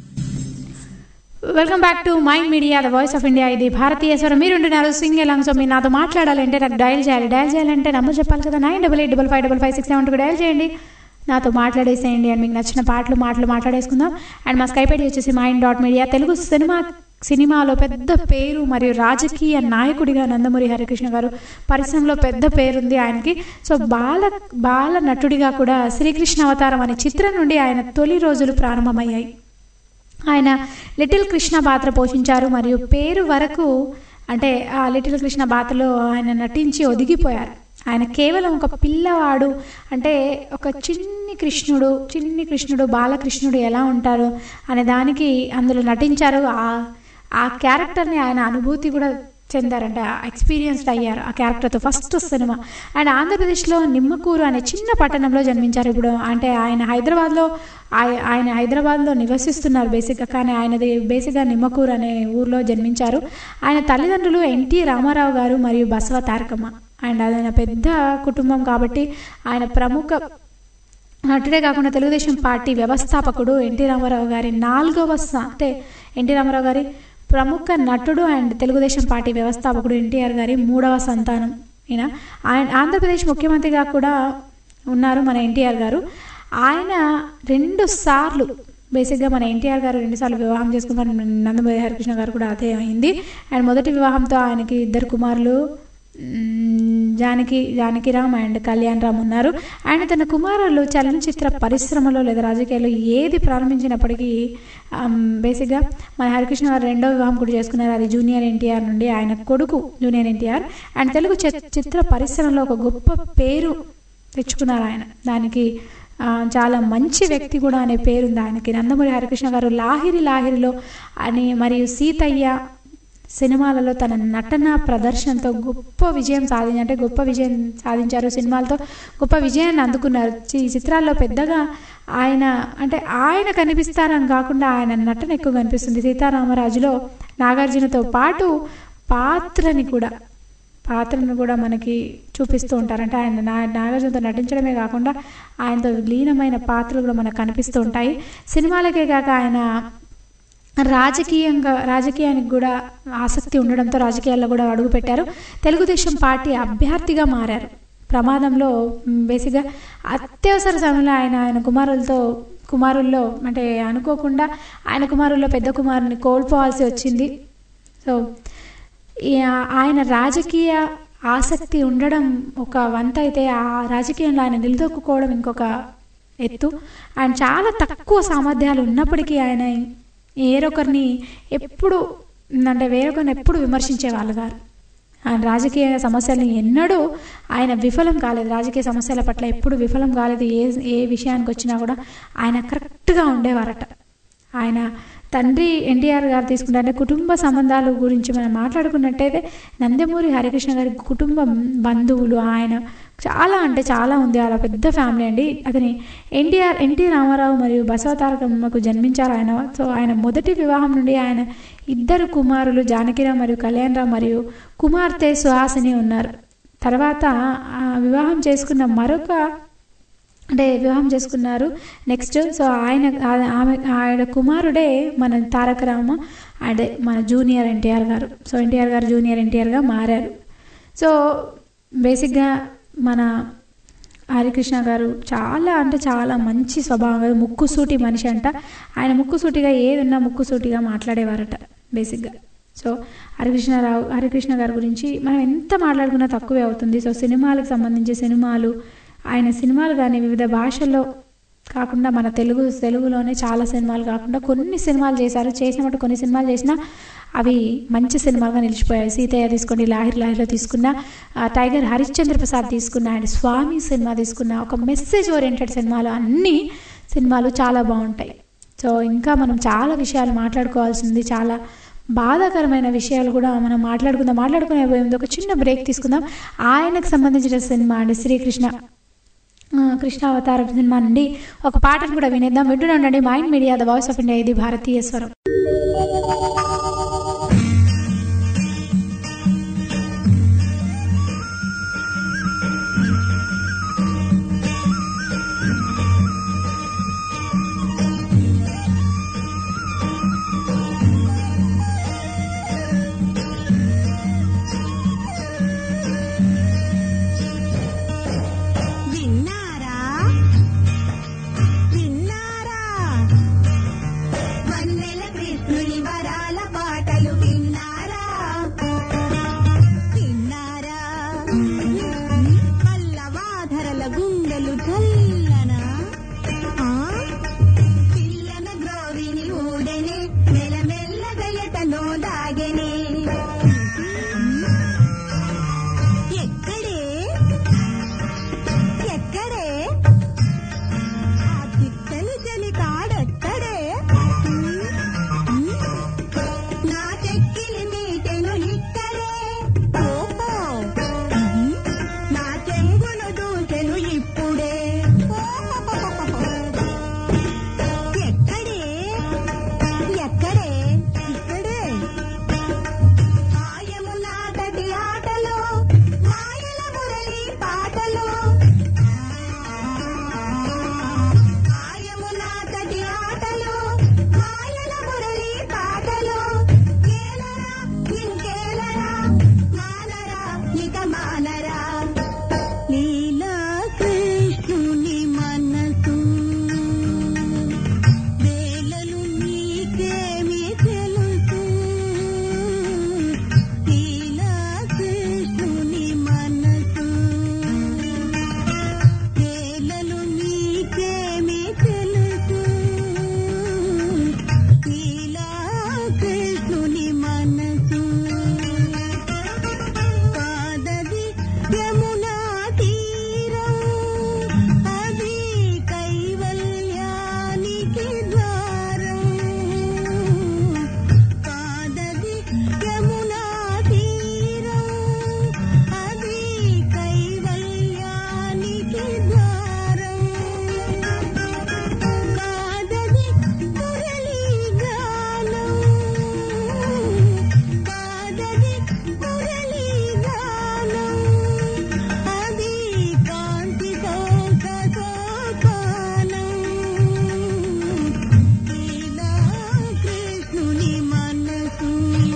welcome back to mind media the voice of India ఇది భారతీయ స్వరం మీరు ఉంటున్నారు సింగ్ ఎలాంగ్ సో మీరు నాతో మాట్లాడాలంటే నాకు డయల్ చేయాలి డయల్ చేయాలంటే నంబర్ చెప్పాలి కదా nine double eight double five double five six seven two dial చేయండి నాతో మాట్లాడేసేయండి అండ్ మీకు నచ్చిన పాటలు మాటలు మాట్లాడేసుకుందాం అండ్ మా స్కైప్ ఐడి వచ్చేసి mind dot media Telugu cinema సినిమాలో పెద్ద పేరు మరియు రాజకీయ నాయకుడిగా నందమూరి హరికృష్ణ గారు పరిశ్రమలో పెద్ద పేరుంది ఆయనకి సో బాల బాల నటుడిగా కూడా శ్రీకృష్ణ అవతారం అనే చిత్రం నుండి ఆయన తొలి రోజులు ప్రారంభమయ్యాయి ఆయన లిటిల్ కృష్ణ పాత్ర పోషించారు మరియు పేరు వరకు అంటే ఆ లిటిల్ కృష్ణ పాత్రలో ఆయన నటించి ఒదిగిపోయారు ఆయన కేవలం ఒక పిల్లవాడు అంటే ఒక చిన్ని కృష్ణుడు చిన్ని కృష్ణుడు బాలకృష్ణుడు ఎలా ఉంటారు అనే దానికి అందులో నటించారు ఆ ఆ క్యారెక్టర్ని ఆయన అనుభూతి కూడా చెందారంటే ఎక్స్పీరియన్స్డ్ అయ్యారు ఆ క్యారెక్టర్తో ఫస్ట్ సినిమా అండ్ ఆంధ్రప్రదేశ్లో నిమ్మకూరు అనే చిన్న పట్టణంలో జన్మించారు ఇప్పుడు అంటే ఆయన హైదరాబాద్లో ఆయ- ఆయన హైదరాబాద్లో నివసిస్తున్నారు బేసిక్గా కానీ ఆయనది బేసిక్గా నిమ్మకూరు అనే ఊర్లో జన్మించారు ఆయన తల్లిదండ్రులు ఎన్టీ రామారావు గారు మరియు బసవ తారకమ్మ అండ్ ఆయన పెద్ద కుటుంబం కాబట్టి ఆయన ప్రముఖ నటుడే కాకుండా తెలుగుదేశం పార్టీ వ్యవస్థాపకుడు ఎన్టీ రామారావు గారి నాలుగవ స- అంటే ఎన్టీ రామారావు గారి ప్రముఖ నటుడు అండ్ తెలుగుదేశం పార్టీ వ్యవస్థాపకుడు ఎన్టీఆర్ గారి మూడవ సంతానం ఈయన ఆయన ఆంధ్రప్రదేశ్ ముఖ్యమంత్రిగా కూడా ఉన్నారు మన ఎన్టీఆర్ గారు ఆయన రెండు సార్లు బేసిక్గా మన ఎన్టీఆర్ గారు రెండుసార్లు వివాహం చేసుకున్నారు నందమూరి హరికృష్ణ గారు కూడా అదే అయింది అండ్ మొదటి వివాహంతో ఆయనకి ఇద్దరు కుమారులు మ్, జానకి జానకిరామ్ అండ్ కళ్యాణ్ రామ్ ఉన్నారు ఆయన తన కుమారులు చలనచిత్ర పరిశ్రమలో లేదా రాజకీయాల్లో ఏది ప్రారంభించినప్పటికీ ఆమ్, బేసిక్గా మన హరికృష్ణ గారు రెండో వివాహం కూడా చేసుకున్నారు అది జూనియర్ ఎన్టీఆర్ నుండి ఆయన కొడుకు జూనియర్ ఎన్టీఆర్ అండ్ తెలుగు చి- చిత్ర పరిశ్రమలో ఒక గొప్ప పేరు తెచ్చుకున్నారు ఆయన దానికి ఆ, చాలా మంచి వ్యక్తి కూడా అనే పేరుంది ఆయనకి నందమూరి హరికృష్ణ గారు లాహిరి లాహిరిలో అని మరియు సీతయ్య సినిమాలలో తన నటన ప్రదర్శనతో గొప్ప విజయం సాధించి అంటే గొప్ప విజయం సాధించారు సినిమాలతో గొప్ప విజయాన్ని అందుకున్నారు ఈ చిత్రాల్లో పెద్దగా ఆయన అంటే ఆయన కనిపిస్తారని కాకుండా ఆయన నటన ఎక్కువ కనిపిస్తుంది సీతారామరాజులో నాగార్జునతో పాటు పాత్రని కూడా పాత్రను కూడా మనకి చూపిస్తూ ఉంటారు అంటే ఆయన నా నాగార్జునతో నటించడమే కాకుండా ఆయనతో లీనమైన పాత్రలు కూడా మనకు కనిపిస్తూ ఉంటాయి సినిమాలకే కాక ఆయన రాజకీయంగా రాజకీయానికి కూడా ఆసక్తి ఉండడంతో రాజకీయాల్లో కూడా అడుగుపెట్టారు తెలుగుదేశం పార్టీ అభ్యర్థిగా మారారు ప్రమాదంలో మ్, బేసిక్గా అత్యవసర సమయంలో ఆయన ఆయన కుమారులతో కుమారుల్లో అంటే అనుకోకుండా ఆయన కుమారుల్లో పెద్ద కుమారుని కోల్పోవాల్సి వచ్చింది సో ఈ ఆయన రాజకీయ ఆసక్తి ఉండడం ఒక వంత అయితే ఆ రాజకీయంలో ఆయన నిలదొక్కుకోవడం ఇంకొక ఎత్తు ఆయన చాలా తక్కువ సామర్థ్యాలు ఉన్నప్పటికీ ఆయన వేరొకరిని ఎప్పుడు అంటే వేరొకరిని ఎప్పుడు విమర్శించేవాళ్ళు గారు ఆయన రాజకీయ సమస్యల్ని ఎన్నడూ ఆయన విఫలం కాలేదు రాజకీయ సమస్యల పట్ల ఎప్పుడు విఫలం కాలేదు ఏ ఏ విషయానికి వచ్చినా కూడా ఆయన కరెక్ట్గా ఉండేవారట ఆయన తండ్రి ఎన్టీఆర్ గారు తీసుకుంటే అంటే కుటుంబ సంబంధాల గురించి మనం మాట్లాడుకున్నట్టయితే నందమూరి హరికృష్ణ గారి కుటుంబం బంధువులు ఆయన చాలా అంటే చాలా ఉంది అలా పెద్ద ఫ్యామిలీ అండి అతని ఎన్టీఆర్ ఎన్టీ రామారావు మరియు బసవతారకమ్మకు జన్మించారు ఆయన సో ఆయన మొదటి వివాహం నుండి ఆయన ఇద్దరు కుమారులు జానకిరామ్ మరియు కళ్యాణరావు మరియు కుమార్తె సుహాసిని ఉన్నారు తర్వాత ఆ వివాహం చేసుకున్న మరొక అంటే వివాహం చేసుకున్నారు నెక్స్ట్ సో ఆయన ఆ- ఆమె ఆయన కుమారుడే మన తారక రామ అదే మన జూనియర్ ఎన్టీఆర్ గారు సో ఎన్టీఆర్ గారు జూనియర్ ఎన్టీఆర్గా మారారు సో బేసిక్గా మన హరికృష్ణ గారు చాలా అంటే చాలా మంచి స్వభావం గారు ముక్కుసూటి మనిషి అంట ఆయన ముక్కుసూటిగా ఏదున్నా ముక్కుసూటిగా మాట్లాడేవారట బేసిక్గా సో హరికృష్ణరావు హరికృష్ణ గారి గురించి మనం ఎంత మాట్లాడుకున్నా తక్కువే అవుతుంది సో సినిమాలకు సంబంధించి సినిమాలు ఆయన సినిమాలు కానీ వివిధ భాషల్లో కాకుండా మన తెలుగు తెలుగులోనే చాలా సినిమాలు కాకుండా కొన్ని సినిమాలు చేశారు చేసినప్పుడు కొన్ని సినిమాలు చేసినా అవి మంచి సినిమాలుగా నిలిచిపోయాయి సీతయ్య తీసుకోండి లాహిర్ లాహిర్లో తీసుకున్న ఆ, టైగర్ హరిశ్చంద్ర ప్రసాద్ తీసుకున్న అండ్ స్వామి సినిమా తీసుకున్న ఒక మెసేజ్ ఓరియంటెడ్ సినిమాలు అన్ని సినిమాలు చాలా బాగుంటాయి సో ఇంకా మనం చాలా విషయాలు మాట్లాడుకోవాల్సింది చాలా బాధాకరమైన విషయాలు కూడా మనం మాట్లాడుకుందాం మాట్లాడుకునే పోయే ముందు ఒక చిన్న బ్రేక్ తీసుకుందాం ఆయనకు సంబంధించిన సినిమా అండి శ్రీకృష్ణ ఆ, కృష్ణ అవతారం సినిమా నుండి ఒక పాటను కూడా వినేద్దాం వింటూనే ఉండండి mind media the voice of India ఇది భారతీయ స్వరం విన్నారా విన్నారా వన్నెల కృష్ణుని వరాల పాటలు విన్నారా విన్నారా పల్లవాధరల గుండెలు చల్లనా ఆ? పిల్లన గ్రోవిని ఊడెనే మెల్లమెల్ల గయటలో దాగెనే ఎక్కడే ఎక్కడే ఆ చిట్టలి చలి కాడెక్కడే నా చెక్కిలి మీటెను ఇక్కడే ఓహో నా చెంగును దూచెను ఇప్పుడే ఎక్కడే ఎక్కడే ఇక్కడే ఆయము నాటటి ఆటలో మాయల మురళి పాటలో ఆయము నాటటి ఆటలో మాయల మురళి పాటలో కేలరా ఇంకేలరా మానరా ఇక మానరా లీలా కృష్ణుని మనసు వేలలు నీకేమి తెలుసు లీలా కృష్ణుని మనసు వేలలు నీకేమి తెలుసు లీలా కృష్ణుని మనసు కాదది యమునా తీరం అది కైవల్యానికి ద్వారం కాదది యమునా తీరం అది కైవల్యానికి ద్వారం కాదది మురళీ గానం కాదది మురళీ గానం అది కాంతి సోపానం ఇలా కృష్ణుని మనసు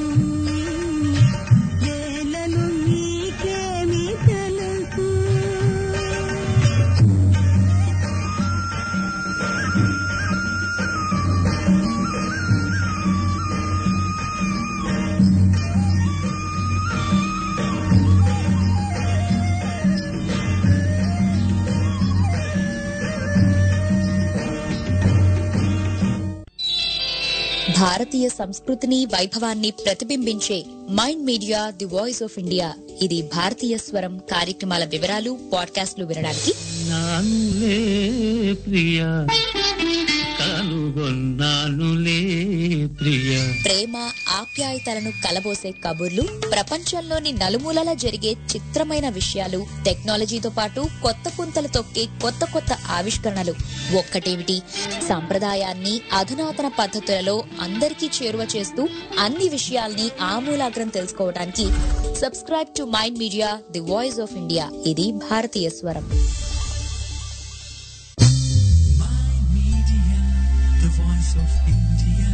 వేలను నీకేమి తెలుసు భారతీయ సంస్కృతిని వైభవాన్ని ప్రతిబింబించే mind media the voice of India ఇది భారతీయ స్వరం కార్యక్రమాల వివరాలు పాడ్కాస్ట్లు వినడానికి నానులే ప్రియ కనుగొన్నానులే ప్రియ ప్రేమ ఆప్యాయతలను కలబోసే కబుర్లు ప్రపంచంలోని నలుమూలలా జరిగే చిత్రమైన విషయాలు టెక్నాలజీతో పాటు కొత్త పుంతలు తొక్కే కొత్త కొత్త ఆవిష్కరణలు ఒక్కటేమిటి సంప్రదాయాన్ని అధునాతన పద్ధతులలో అందరికీ చేరువ చేస్తూ అన్ని విషయాల్ని ఆమూలాగ్రం తెలుసుకోవడానికి subscribe to mind media the voice of India ఇది భారతీయ స్వరం the voice of India.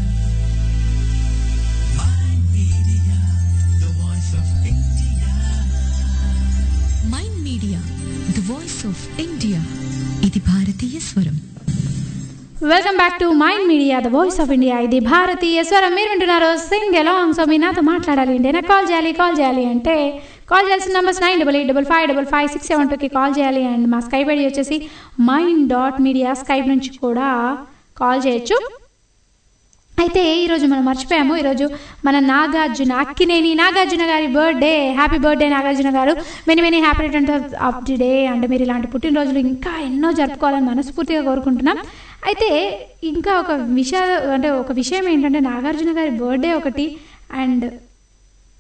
My media, the voice of India. Mind media the voice of India ఇది భారతీయ స్వరం welcome back to mind media the voice of India ఇది భారతీయ స్వరం మీరు వింటున్నారు సింగ్ ఎలాంగ్ సో మీరు నాతో మాట్లాడాలి అంటే నాకు కాల్ చేయాలి కాల్ చేయాలి అంటే కాల్ చేయాల్సిన numbers nine double eight double five double five six seven టూకి కాల్ చేయాలి అండ్ మా స్కైప్ ఐడి వచ్చేసి మైండ్ డాట్ మీడియా స్కైప్ నుంచి కూడా కాల్ చేయొచ్చు అయితే ఈరోజు మనం మర్చిపోయాము ఈరోజు మన నాగార్జున అక్కినేని నాగార్జున గారి birthday happy birthday Nagarjuna garu many many happy return of the day అంటే మీరు ఇలాంటి పుట్టినరోజులు ఇంకా ఎన్నో జరుపుకోవాలని మనస్ఫూర్తిగా కోరుకుంటున్నాం అయితే ఇంకా ఒక విషయ అంటే ఒక విషయం ఏంటంటే నాగార్జున గారి బర్త్డే ఒకటి అండ్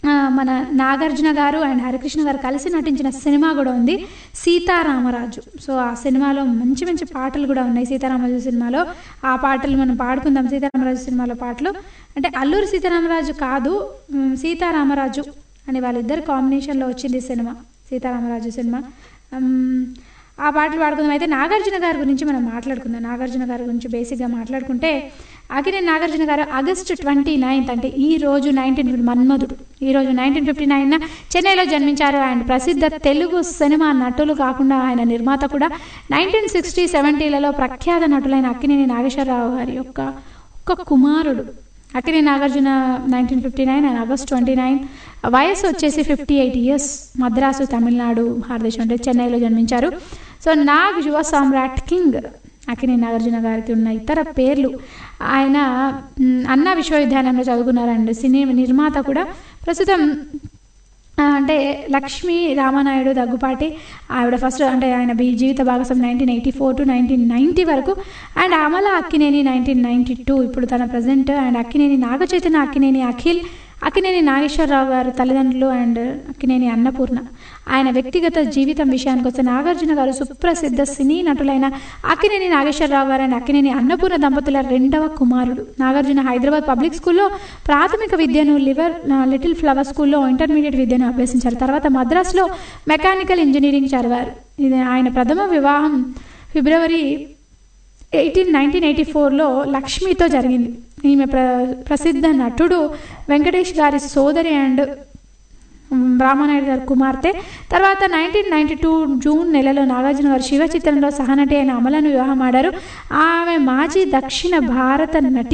ఆ, మన నాగార్జున గారు అండ్ హరికృష్ణ గారు కలిసి నటించిన సినిమా కూడా ఉంది సీతారామరాజు సో ఆ సినిమాలో మంచి మంచి పాటలు కూడా ఉన్నాయి సీతారామరాజు సినిమాలో ఆ పాటలు మనం పాడుకుందాం సీతారామరాజు సినిమాలో పాటలు అంటే అల్లూరి సీతారామరాజు కాదు ఉమ్, సీతారామరాజు అని వాళ్ళిద్దరు కాంబినేషన్లో వచ్చింది ఈ సినిమా సీతారామరాజు సినిమా ఉమ్, ఆ పాటలు పాడుకుందాం అయితే నాగార్జున గారి గురించి మనం మాట్లాడుకుందాం నాగార్జున గారి గురించి బేసిక్గా మాట్లాడుకుంటే అకినే నాగార్జున గారు ఆగస్టు ట్వంటీ నైన్త్ అంటే ఈ రోజు నైన్టీన్ మన్మధుడు ఈ రోజు నైన్టీన్ ఫిఫ్టీ నైన్ చెన్నైలో జన్మించారు ఆయన ప్రసిద్ధ తెలుగు సినిమా నటులు కాకుండా ఆయన నిర్మాత కూడా నైన్టీన్ సిక్స్టీ సెవెంటీలలో ప్రఖ్యాత నటులైన అక్కినేని నాగేశ్వరరావు గారి యొక్క ఒక్క కుమారుడు Akkineni Nagarjuna nineteen fifty nine and August twenty nine వయసు వచ్చేసి fifty eight years Madras Tamil Nadu భారతదేశం అంటే చెన్నైలో జన్మించారు సో నాగ్ యువ సామ్రాట్ కింగ్ అక్కినే నాగార్జున గారికి ఉన్న ఇతర పేర్లు ఆయన మ్, అన్నా విశ్వవిద్యాలయంలో చదువుకున్నారండి సినీ నిర్మాత కూడా ప్రస్తుతం ఆ, అంటే లక్ష్మీ రామానాయుడు దగ్గుపాటి ఆవిడ ఫస్ట్ అంటే ఆయన బీ జీవిత భాగస్వామి nineteen eighty four to nineteen ninety వరకు and Amala Akkineni nineteen ninety two ఇప్పుడు తన ప్రజెంట్ అండ్ అక్కినేని నాగచైతన్య అక్కినేని అఖిల్ అక్కినేని నాగేశ్వరరావు గారు తల్లిదండ్రులు అండ్ అక్కినేని అన్నపూర్ణ ఆయన వ్యక్తిగత జీవితం విషయానికి వస్తే నాగార్జున గారు సుప్రసిద్ధ సినీ నటులైన అక్కినేని నాగేశ్వరరావు గారు అండ్ అక్కినేని అన్నపూర్ణ దంపతుల రెండవ కుమారుడు నాగార్జున హైదరాబాద్ పబ్లిక్ స్కూల్లో ప్రాథమిక విద్యను లివర్ లిటిల్ ఫ్లవర్ స్కూల్లో ఇంటర్మీడియట్ విద్యను అభ్యసించారు తర్వాత మద్రాసులో మెకానికల్ ఇంజనీరింగ్ చదివారు ఇది ఆయన ప్రథమ వివాహం ఫిబ్రవరి ఎయిటీన్ నైన్టీన్ ఎయిటీ ఫోర్లో లక్ష్మితో జరిగింది ఈమె ప్ర ప్రసిద్ధ నటుడు వెంకటేష్ గారి సోదరి అండ్ రామానాయుడు గారి కుమార్తె తర్వాత నైన్టీన్ నైన్టీ టూ జూన్ నెలలో నాగార్జున గారు శివ చిత్రంలో సహనటి అయిన అమలను వివాహం ఆడారు ఆమె మాజీ దక్షిణ భారత నటి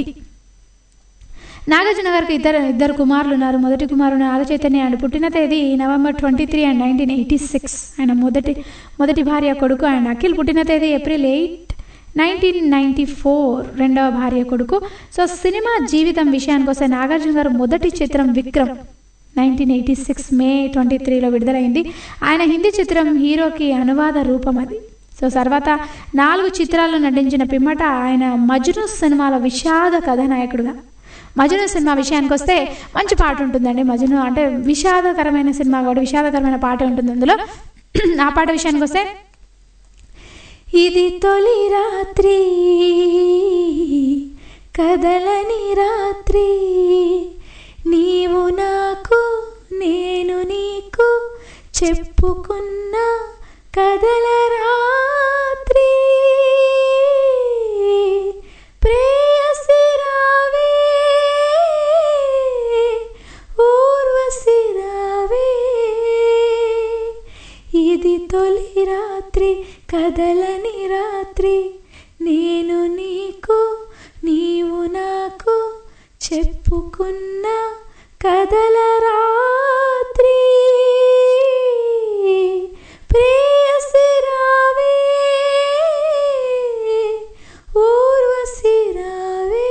నాగార్జున గారికి ఇద్దరు ఇద్దరు కుమారులు ఉన్నారు మొదటి కుమారుడు నాగ చైతన్య అండ్ పుట్టిన తేదీ November twenty three and nineteen eighty six ఆయన మొదటి మొదటి భార్య కొడుకు అండ్ అఖిల్ పుట్టిన తేదీ April eight nineteen ninety four రెండవ భార్య కొడుకు సో సినిమా జీవితం విషయానికి వస్తే నాగార్జున గారు మొదటి చిత్రం Vikram nineteen eighty six May twenty త్రీలో విడుదలైంది ఆయన హిందీ చిత్రం హీరోకి అనువాద రూపం అది సో తర్వాత నాలుగు చిత్రాల్లో నటించిన పిమ్మట ఆయన మజ్ను సినిమాలో విషాద కథానాయకుడుగా మజ్ను సినిమా విషయానికి వస్తే మంచి పాట ఉంటుందండి మజ్ను అంటే విషాదకరమైన సినిమా కూడా విషాదకరమైన పాట ఉంటుంది అందులో ఆ పాట విషయానికి వస్తే ఇది తొలి రాత్రి కదలని రాత్రి నీవు నాకు నేను నీకు చెప్పుకున్న కదల రాత్రి ప్రేయసి రావే ఊర్వశి రావే ఇది తొలి రాత్రి కదలని రాత్రి నేను నీకు నీవు నాకు చెప్పుకున్న కదల రాత్రి ప్రేయసి రావే ఊర్వశి రావే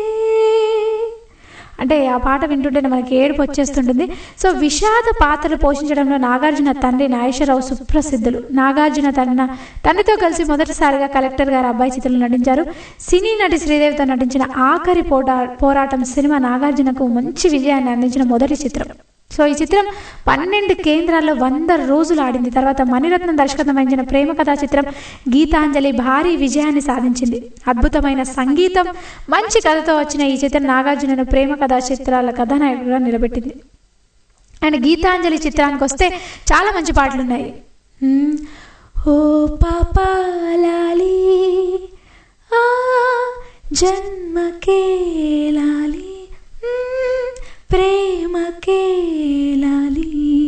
అంటే ఆ పాట వింటుంటేనే మనకి ఏడుపు వచ్చేస్తుంటుంది సో విషాద పాత్రలు పోషించడంలో నాగార్జున తండ్రి నాగేశ్వరరావు సుప్రసిద్ధులు నాగార్జున తన తండ్రితో కలిసి మొదటిసారిగా కలెక్టర్ గారు అబ్బాయి చిత్రంలో నటించారు సినీ నటి శ్రీదేవితో నటించిన ఆఖరి పోటా పోరాటం సినిమా నాగార్జునకు మంచి విజయాన్ని అందించిన మొదటి చిత్రం సో ఈ చిత్రం పన్నెండు కేంద్రాల్లో వంద రోజులు ఆడింది తర్వాత మణిరత్నం దర్శకత్వం వహించిన ప్రేమ కథా చిత్రం గీతాంజలి భారీ విజయాన్ని సాధించింది అద్భుతమైన సంగీతం మంచి కథతో వచ్చిన ఈ చిత్రం నాగార్జునను ప్రేమ కథా చిత్రాల కథానాయకుడుగా నిలబెట్టింది అండ్ గీతాంజలి చిత్రానికి వస్తే చాలా మంచి పాటలు ఉన్నాయి మ్మ్. ఓ పాపాలాలి ఆ జన్మకే లాలి మ్మ్. ప్రేమకే లాలి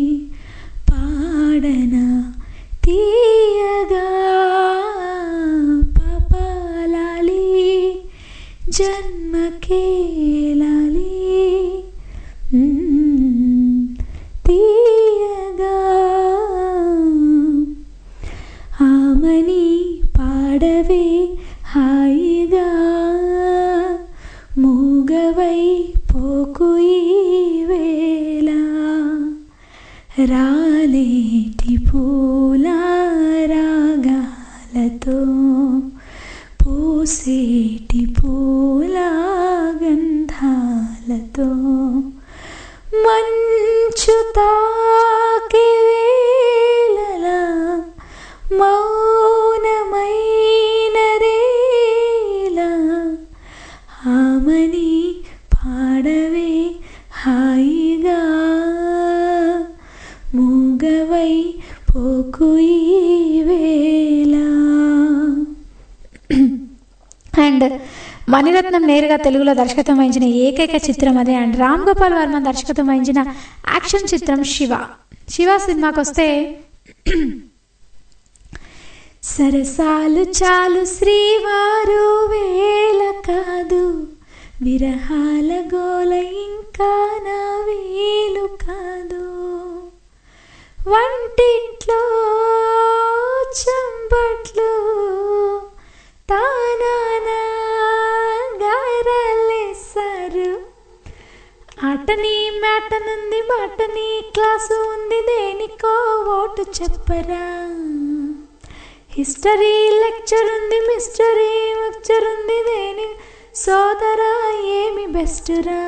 పాడన తీయగా పాపాలాలి జన్మకే లాలి మ్మ్. తీయగా ఆమని పాడవే హాయిగా మూగవై పోకు ఈ వేళ రాలేటి పూల రాగాలతో పూసేటి పూల గంధాలతో మంచి మంచు తాకి వేళలా మౌనమైన రేలా ఆమని పాడవే హాయిగా మూగవై పోకు ఈ వేళ అండ్ మణిరత్నం నేరుగా తెలుగులో దర్శకత్వం వహించిన ఏకైక చిత్రం అదే అండ్ రామ్ గోపాల్ వర్మ దర్శకత్వం వహించిన యాక్షన్ చిత్రం శివ శివ సినిమాకి వస్తే సరసాలు చాలు శ్రీవారు వేల కాదు విరహాల గోల ఇంకా నా వేలు కాదు వంటింట్లో చంపట్లు తానానా గారాలేసారు ఆటని మ్యాటనుంది బాటని క్లాసు ఉంది దేనికో ఓటు చెప్పరా హిస్టరీ లెక్చర్ ఉంది మిస్టరీ లెక్చర్ ఉంది దేని సోదరా ఏమి బెస్ట్ రా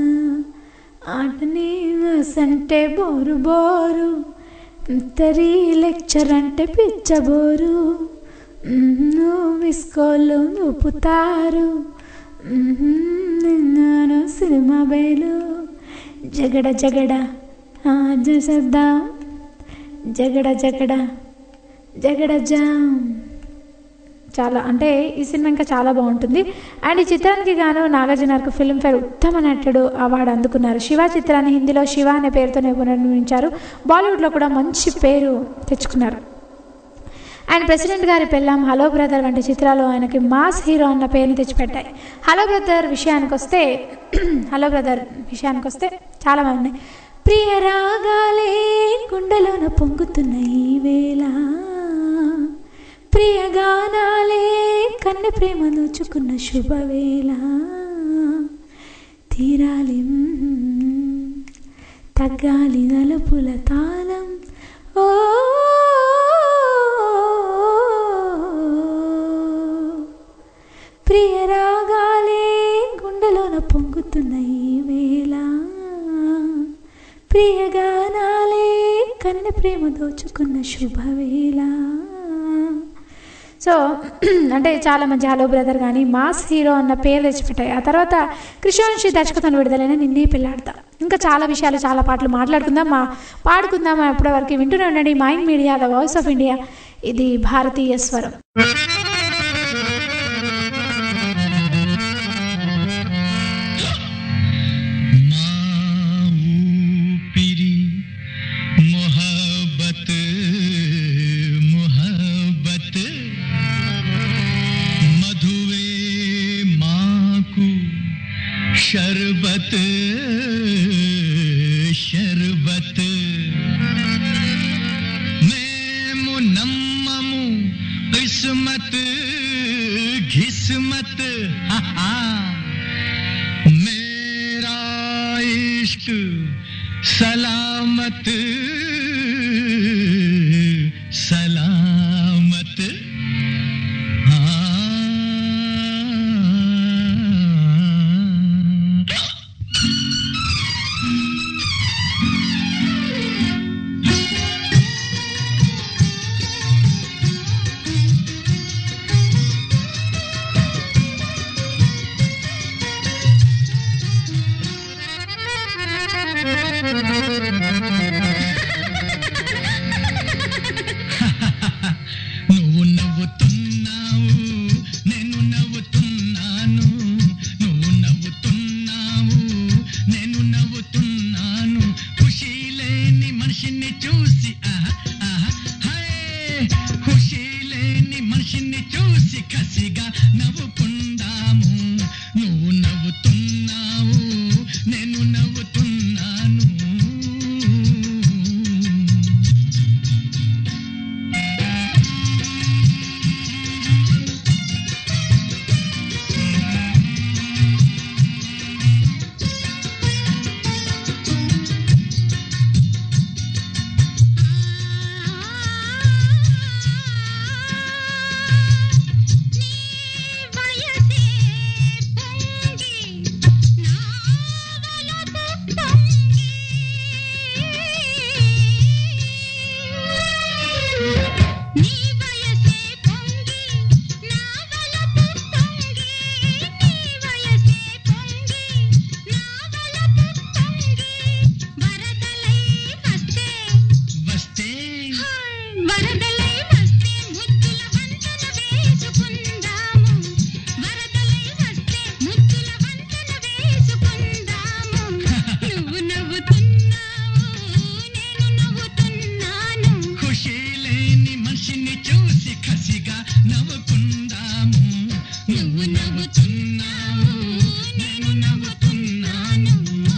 ఆటని అంటే బోరు బోరు మిస్టరీ లెక్చర్ అంటే పిచ్చబోరు విస్కోళ్ళు ఊపుతారు నిన్నాను సినిమా బయలు జగడ జగడ చేద్దాం జగడ జగడ జగడ జామ్ చాలా అంటే ఈ సినిమా ఇంకా చాలా బాగుంటుంది అండ్ ఈ చిత్రానికి గాను నాగార్జునకు ఫిల్మ్ఫేర్ ఉత్తమ నటుడు అవార్డు అందుకున్నారు శివ చిత్రాన్ని హిందీలో శివ అనే పేరుతోనే పునర్నిర్మించారు బాలీవుడ్లో కూడా మంచి పేరు తెచ్చుకున్నారు అండ్ ప్రెసిడెంట్ గారి పెళ్ళాం హలో బ్రదర్ వంటి చిత్రాలు ఆయనకి మాస్ హీరో అన్న పేరుని తెచ్చిపెట్టాయి హలో బ్రదర్ విషయానికి వస్తే హలో బ్రదర్ విషయానికి వస్తే చాలా బాగున్నాయి ప్రియ రాగాలే గుండెలోన పొంగుతున్న ఈ వేళ ప్రియ గానాలే కన్నె ప్రేమ నోచుకున్న శుభవేళ తీరాలి మ్మ్, తగ్గాలి నలుపుల తాళం ఓ ప్రియ రాగాలే గుండెలోన పొంగుతున్న ఈ వేళ ప్రియ గానాలే కన్నె ప్రేమ దోచుకున్న శుభవేళ సో అంటే చాలా మంచి హలో బ్రదర్ కానీ మాస్ హీరో అన్న పేరు తెచ్చిపెట్టాయి ఆ తర్వాత కృష్ణవంశీ దర్శకత్వం విడుదలైన నిన్నే పెళ్ళాడతా ఇంకా చాలా విషయాలు చాలా పాటలు మాట్లాడుకుందాం మా పాడుకుందాం ఇప్పటివరకు వింటూనే ఉండండి mind media the voice of India ఇది భారతీయ స్వరం ऊपरी मोहब्बत मोहब्बत मधुवे माकू शरबत शरबत मैं मुनम्ममु किस्मत घिस्मत हा हा मेरा इश्क सलामत सलामत हाँ నవ్వుతున్నావు నేను నవ్వుతున్నాను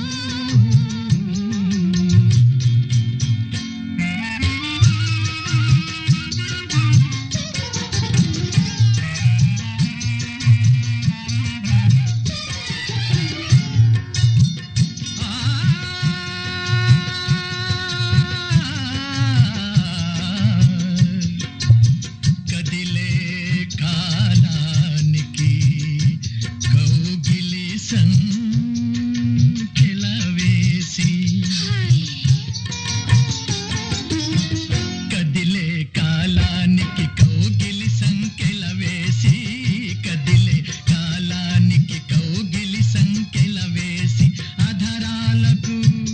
కదిలే కాలానికి కౌగిలి సంకెల వేసి కదిలే కాలానికి కౌగిలి సంకెల వేసి కదిలే కాలానికి కౌగిలి సంకెల వేసి అధరాలకు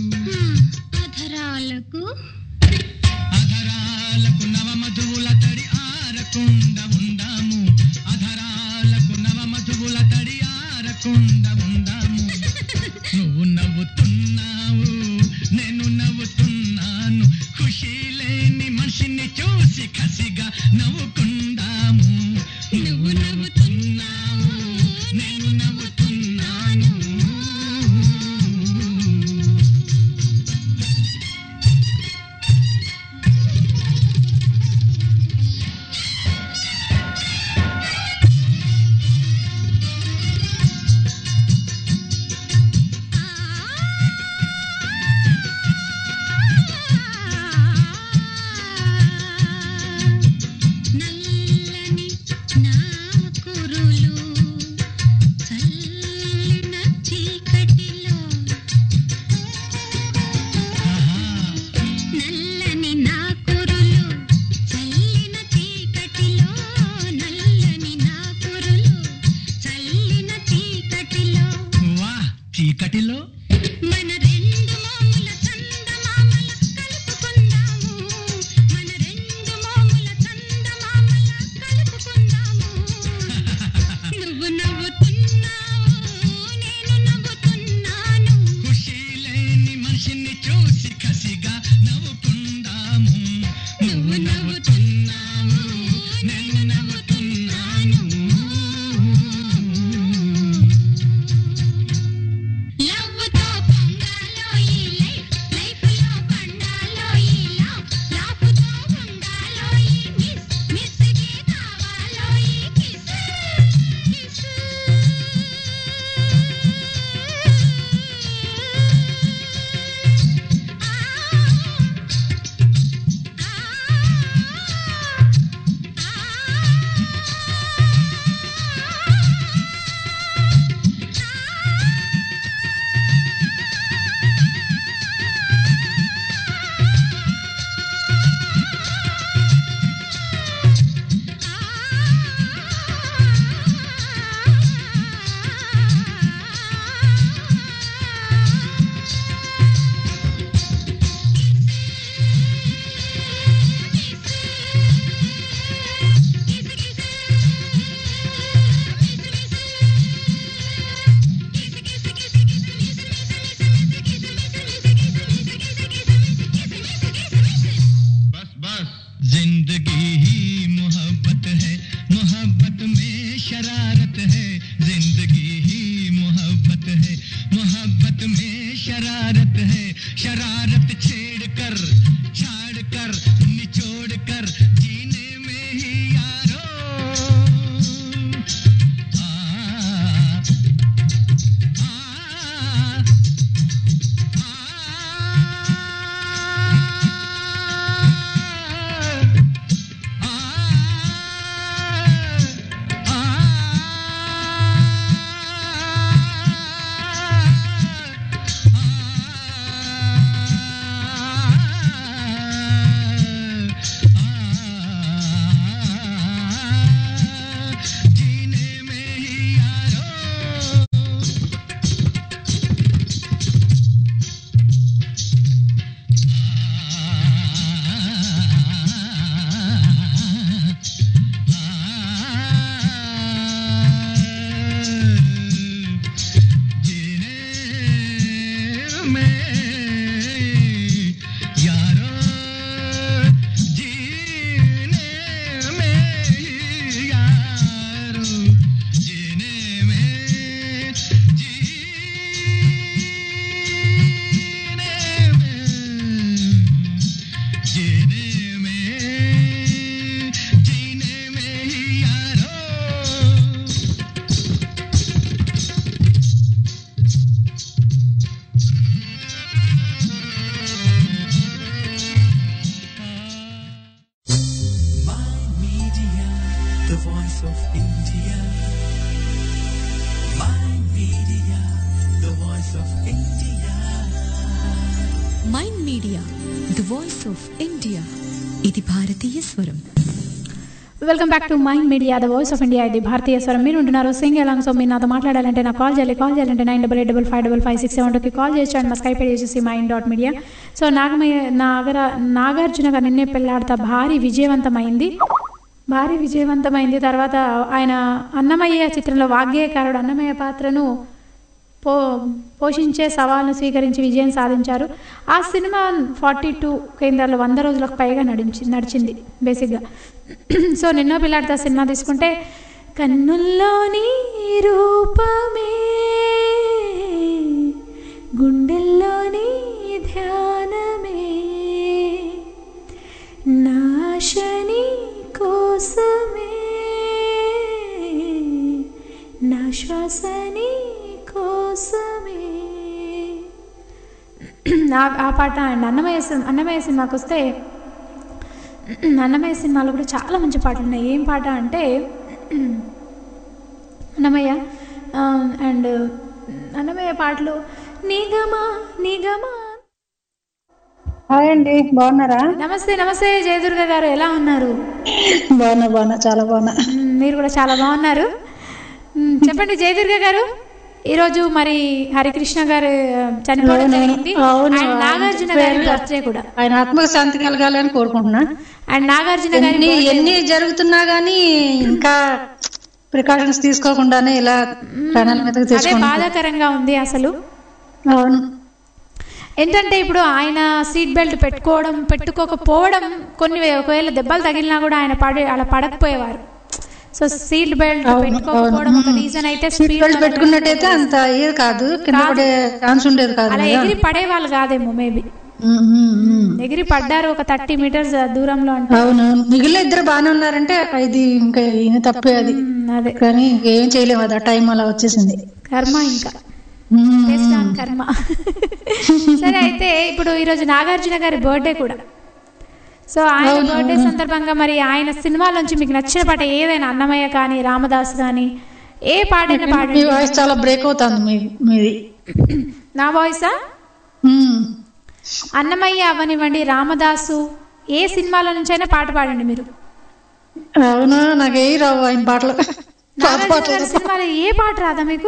అధరాలకు అధరాలకు నవ మధువుల తడి ఆరకుండ ఉందాము అధరాలకు నవ మధువుల తడి ఆరకుండ ఉందాము నువ్వు నవ్వుతున్నావు నేను నవ్వుతున్నాను ఖుషి లేని మనిషిని చూసి కసిగా నవ్వుకుందాము నువ్వు నవ్వుతున్నావు నేను నవ్వుతున్నాను నల్లని నా కురులు చల్లని mind media the voice of India ఇది భారతీయ స్వరం welcome back to mind media the voice of India ఇది భారతీయ స్వరం మీరు ఉంటున్నారు సింగ్ ఎలాంగ్ సో మీరు నాతో మాట్లాడాలంటే నాకు కాల్ చేయాలి కాల్ చేయాలంటే nine double eight double five double five six seven టూకి కాల్ చేసాడు మా స్కైప్ చేసేసి మైండ్ డాట్ మీడియా సో నాగమయ్య నాగర నాగార్జున గారు నిన్నే పెళ్ళాడతా భారీ విజయవంతమైంది భారీ విజయవంతమైంది తర్వాత ఆయన అన్నమయ్య చిత్రంలో వాగ్గేయకారుడు అన్నమయ్య పాత్రను పో పోషించే సవాల్ను స్వీకరించి విజయం సాధించారు ఆ సినిమా ఫార్టీ టూ కేంద్రాలు వంద రోజులకు పైగా నడించి నడిచింది బేసిక్గా సో నిన్నో పిల్లాడితే సినిమా తీసుకుంటే కన్నుల్లోని రూపమే గుండెల్లోని ధ్యానమే నాశని కోసమే నా శ్వాసని కోసమే ఆ- ఆ పాట అండ్ అన్నమయ్య సినిమా అన్నమయ్య సినిమాకి వస్తే అన్నమయ్య సినిమాలో కూడా చాలా మంచి పాటలు ఉన్నాయి ఏం పాట అంటే అన్నమయ్య అండ్ అన్నమయ్య పాటలు నిగమా నిగమా హాయ్ అండి బాగున్నారా నమస్తే నమస్తే జయదుర్గ గారు ఎలా ఉన్నారు బాగున్నా బాగున్నా చాలా బాగున్నా మ్, మీరు కూడా చాలా బాగున్నారు మ్, చెప్పండి జయదుర్గ గారు ఈరోజు మరి హరికృష్ణ గారు చనిపోవడం అవును, జరిగింది అవును, అండ్ నాగార్జున గారి బర్త్డే కూడా ఆయన ఆత్మకు శాంతి కలగాలని కోరుకుంటున్నా అండ్ నాగార్జున గారి ఎన్ని birthday ఎన్ని జరుగుతున్నా గానీ ఇంకా ప్రికాషన్స్ తీసుకోకుండానే ఇలా ప్రాణాల మీదకి అదే తెచ్చుకుంటున్నారు బాధాకరంగా ఉంది అసలు అవును ఏంటంటే ఇప్పుడు ఆయన సీట్ బెల్ట్ పెట్టుకోవడం పెట్టుకోకపోవడం కొన్ని వే- ఒకవేళ దెబ్బలు తగిలినా కూడా ఆయన పడి అలా పడకపోయేవారు సో సీట్ బెల్ట్ అవును, పెట్టుకోకపోవడం ఒక అవును. రీజన్ అయితే సీట్ speed బెల్ట్ వల్ల పెట్టుకున్నట్టయితే అంత అయ్యేది కాదు కింద కాదు. పడే ఛాన్స్ ఉండేది కాదు అలా కదా ఎగిరి పడేవాళ్ళు కాదేమో మేబీ ఉమ్, ఉమ్, ఉమ్. ఎగిరి పడ్డారు ఒక థర్టీ మీటర్స్ దూరంలో అంటే అవును మిగిలిన ఇద్దరు బాగానే ఉన్నారంటే ఇది ఇంకా ఈయన తప్పే అది మ్, అదే కానీ ఏం చేయలేము అది ఆ టైం అలా వచ్చేసింది కర్మ ఇంకా ఉమ్, Based on కర్మ సరే అయితే ఇప్పుడు ఈరోజు నాగార్జున గారి బర్త్డే కూడా సో ఆయన అవును, బర్త్డే సందర్భంగా మరి ఆయన సినిమాలోంచి మీకు నచ్చిన పాట ఏదైనా అన్నమయ్య కానీ రామదాస్ కానీ ఏ పాటైనా మీ పాడండి వాయిస్ చాలా బ్రేక్ అవుతుంది మీ మీది నా వాయిసా ఉమ్. అన్నమయ్య అవనివ్వండి రామదాసు ఏ సినిమాలో నుంచైనా పాట పాడండి మీరు అవునా నాకు ఏ రావు ఆయన పాటలు పాత నాగార్జున గారి పాటలు సినిమాలో ఏ పాట రాదా మీకు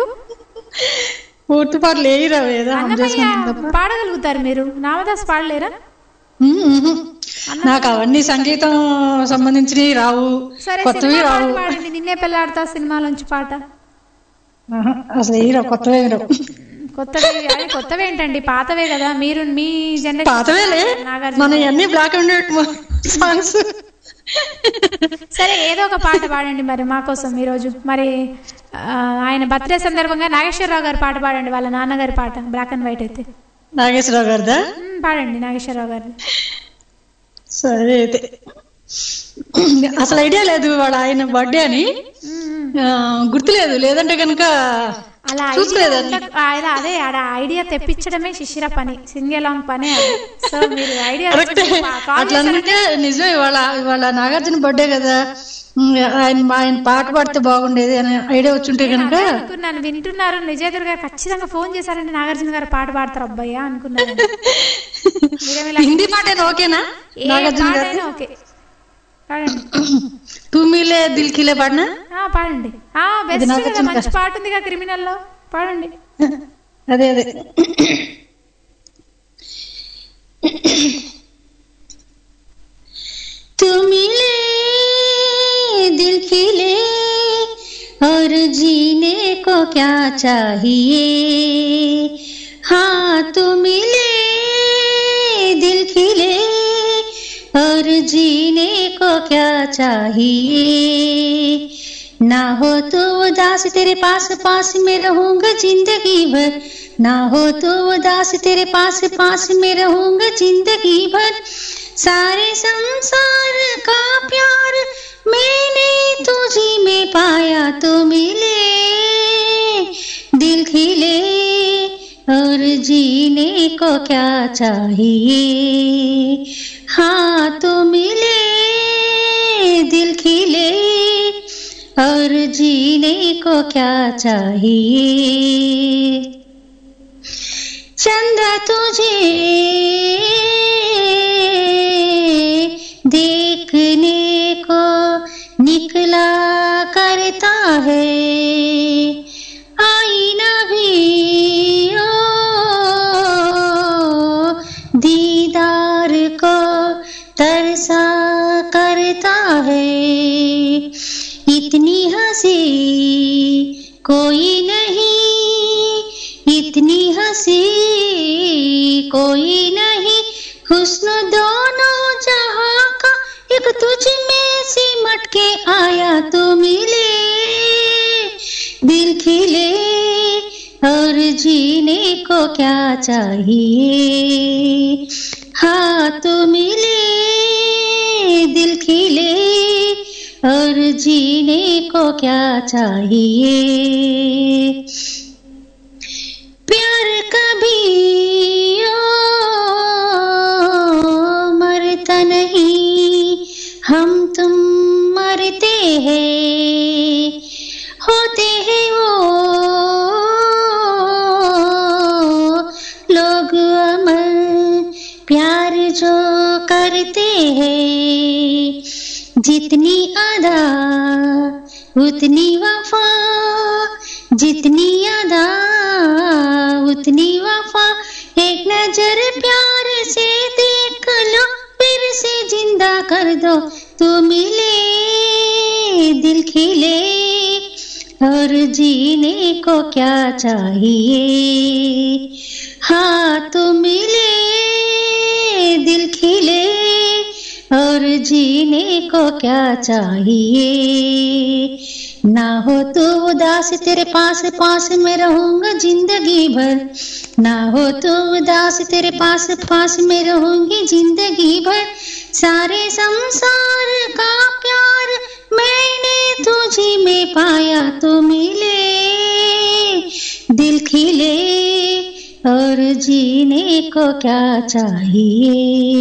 పూర్తి పాటలు ఏ రావు ఏదో హమ్ అన్నమయ్య చేసుకుంటాం తప్ప పాడగలుగుతారు మీరు రామదాస్ పాడలేరా ఉమ్, ఉమ్. నాకు అవన్నీ సంగీతం సంబంధించినవి రావు సరే కొత్తవి సినిమా పాట రావు పాడండి నిన్నే పెళ్ళాడతా సినిమాలోంచి పాట ఆహా, అసలు ఏ రావు కొత్తవే రావు కొత్తవి అదే కొత్తవి ఏంటండి పాతవే కదా మీరు మీ జనరేషన్ పాతవేలే నాగార్జున మన అన్ని బ్లాక్ అండ్ వైట్ సాంగ్స్ సరే ఏదో ఒక పాట పాడండి మరి మా కోసం ఈరోజు మరి ఆ, ఆయన బర్త్డే సందర్భంగా నాగేశ్వరరావు గారి పాట పాడండి వాళ్ళ నాన్నగారి పాట బ్లాక్ అండ్ వైట్ అయితే నాగేశ్వరరావు గారిదా మ్, పాడండి నాగేశ్వరరావు గారి సరే అయితే అసలు ఐడియా లేదు వాడు ఆయన బర్త్డే అని ఆ, గుర్తులేదు లేదంటే కనుక అలా ఐడియా చూసుకోలేదండి ఉండ- ఆ, ఇలా అదే ఆడ ఐడియా తెప్పించడమే శిశిర పని సింగలాంగ్ పనే అది సో మీరు ఐడియా కరెక్ట్ అట్లా అనుకుంటే నిజమే ఇవాళ ఇవాళ నాగార్జున బర్త్డే కదా ఉమ్, ఆయన ఆయన పాట పాడితే బాగుండేది అని ఐడియా వచ్చుంటే కనుక అనుకున్నాను వింటున్నారు నిజేంద్ర గారు ఖచ్చితంగా ఫోన్ చేశారంటే నాగార్జున గారు పాట పాడతారు అబ్బాయ్యా అనుకున్నాను మీరేమి ఇలా- హిందీ పాట ఓకేనా ఏ నాగార్జున గారు పాటైనా ఓకే పాడండి తూ మీలే దిల్ కిలే పాడినా ఆ, పాడండి ఆ బెస్ట్ కదా నాగార్జున మంచి గారు. పాట ఉందిగా క్రిమినల్ లో పాడండి అదే అదే तू मिले दिल खिले और जीने को क्या चाहिए हाँ तू मिले दिल खिले और जीने को क्या चाहिए ना हो तो उदास तेरे पास पास में रहूंगा जिंदगी भर ना हो तो उदास तेरे पास पास में रहूंगा जिंदगी भर सारे संसार का प्यार मैंने तुझी में पाया तो मिले दिल खिले और जीने को क्या चाहिए हाँ तो मिले दिल खिले और जीने को क्या चाहिए तुझे देखने को निकला करता है आईना भी ओ दीदार को तरसा करता है इतनी हंसी कोई नहीं इतनी हंसी कोई नहीं हुस्न दोनों जहां का एक तुझ में सिमट के आया तो मिले दिल खिले और जीने को क्या चाहिए हाँ तो मिले दिल खिले और जीने को क्या चाहिए प्यार कभी ओ मरता नहीं हम तुम मरते हैं होते हैं वो लोग अमर प्यार जो करते हैं जितनी अदा उतनी वफा जितनी अदा उतनी वफा एक नजर प्यार से देख लो फिर से जिंदा कर दो तो मिले दिल खिले और जीने को क्या चाहिए हाँ तो मिले दिल खिले और जीने को क्या चाहिए ना हो तो उदास तेरे पास पास में रहूंगा जिंदगी भर ना हो तो उदास तेरे पास पास में रहूंगी जिंदगी भर सारे संसार का प्यार मैंने तुझी में पाया तो मिले दिल खिले और जीने को क्या चाहिए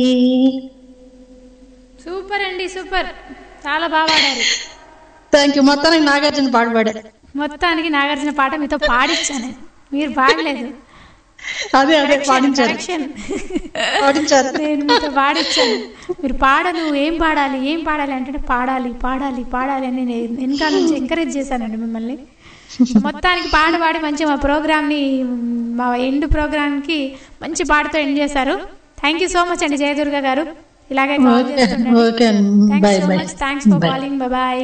సూపర్ అండి సూపర్ చాలా బాగా పాడారు థ్యాంక్ యూ మొత్తానికి నాగార్జున పాట పాడారు మొత్తానికి నాగార్జున పాట మీతో పాడించాను మీరు పాడలేదు అదే అదే పాడించారు Correction. పాడించారు నేను మీతో పాడించాను మీరు పాడను ఏం పాడాలి ఏం పాడాలి అంటే పాడాలి పాడాలి పాడాలి అని నేను వెనకాల నుంచి ఎంకరేజ్ చేశానండి మిమ్మల్ని మొత్తానికి పాట పాడి మంచి మా ప్రోగ్రామ్ని మా ఎండ్ ప్రోగ్రామ్కి మంచి పాటతో ఎండ్ చేశారు థ్యాంక్ యూ సో మచ్ అండి జయదుర్గ గారు ఇలాగే కాల్ ఓకే చేస్తుండండి okay thanks bye so bye much thanks for calling bye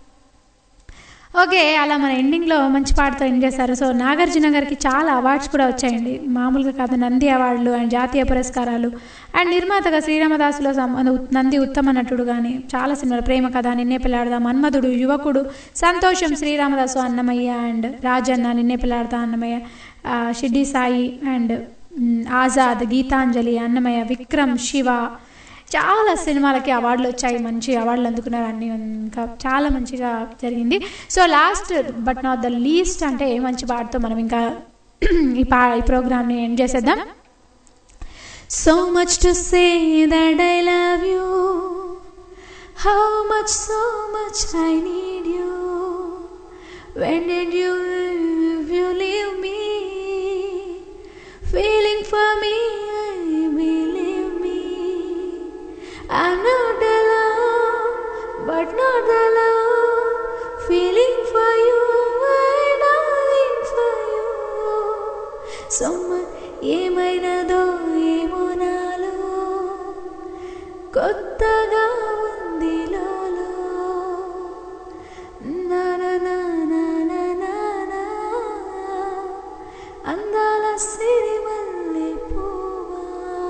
okay అలా మన ఎండింగ్లో మంచి పాటతో ఎండ్ చేశారు సో నాగార్జున గారికి చాలా అవార్డ్స్ కూడా వచ్చాయండి మామూలుగా కాదు నంది అవార్డులు అండ్ జాతీయ పురస్కారాలు అండ్ నిర్మాతగా శ్రీరామదాసులో సంబంధ నంది ఉత్తమ నటుడు కానీ చాలా సినిమాలు ప్రేమ కథ నిన్నే పిల్లాడదా మన్మధుడు యువకుడు సంతోషం శ్రీరామదాసు అన్నమయ్య అండ్ రాజన్న నిన్నే పిల్లాడదా అన్నమయ్య ఆ, షిడ్డి సాయి అండ్ మ్, ఆజాద్ గీతాంజలి అన్నమయ్య విక్రమ్ శివ చాలా సినిమాలకి అవార్డులు వచ్చాయి మంచి అవార్డులు అందుకున్నారు అన్ని ఇంకా చాలా మంచిగా జరిగింది so last but not the least అంటే మంచి పాటతో మనం ఇంకా ఈ పా ఈ ప్రోగ్రామ్ని ఎండ్ చేసేద్దాం so much to say that I love you how much so much I need you when did you you leave me feeling for me I believe me I'm not alone, but not alone. Feeling for you, and dying for you. Someone ఏమైనదో ఏమో నాలో కొత్తగా ఉంది లోలో నా నా నా నా నా నా నా. అందాల సిరిమల్లె పువ్వా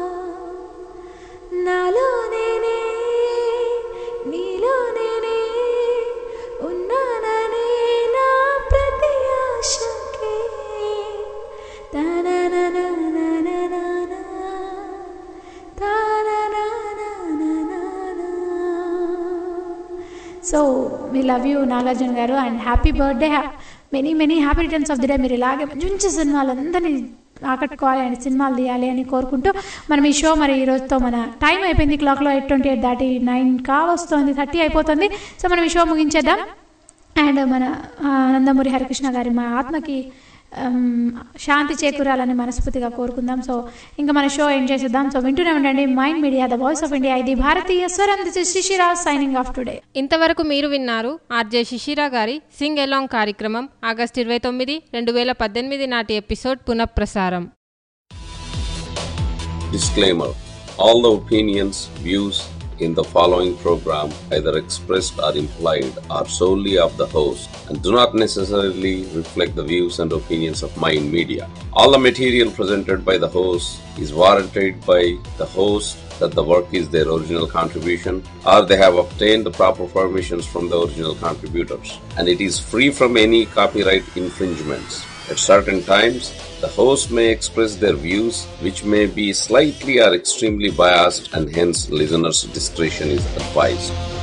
నాలో నేనే నీలో నేనే ఉన్నాననే నా ప్రతి ఆశకే తానననననననన, తాననననననన. So me love you Nagarjuna garu and happy birthday many many happy returns of the day మీరు ఇలాగే మంచి మంచి సినిమాలు అందరినీ ఆకట్టుకోవాలి అండ్ సినిమాలు తీయాలి అని కోరుకుంటూ మనం ఈ షో మరి ఈ రోజుతో మన టైం అయిపోయింది క్లాక్లో ఎయిట్ ట్వంటీ ఎయిట్ దాటి నైన్ కావస్తుంది థర్టీ అయిపోతుంది సో మనం ఈ షో ముగించేద్దాం అండ్ మన ఆ, నందమూరి హరికృష్ణ గారి మా ఆత్మకి ఆమ్, శాంతి చేకూరాలని మనస్ఫూర్తిగా కోరుకుందాం సో ఇంకా మన షో ఎండ్ చేసేద్దాం సో వింటూనే ఉండండి mind media the voice of India ఇది భారతీయ స్వరం this is Shishira signing off today ఇంతవరకు మీరు విన్నారు ఆర్జే శిశిరా గారి సింగ్ ఎలాంగ్ కార్యక్రమం ఆగస్టు ఇరవై తొమ్మిది రెండు వేల పద్దెనిమిది నాటి ఎపిసోడ్ పునఃప్రసారం Disclaimer All the opinions, views in the following program, either expressed or implied, are solely of the host and do not necessarily reflect the views and opinions of Mind Media. All the material presented by the host is warranted by the host that the work is their original contribution or they have obtained the proper permissions from the original contributors and it is free from any copyright infringements. At certain times, the host may express their views, which may be slightly or extremely biased, and hence listeners' discretion is advised.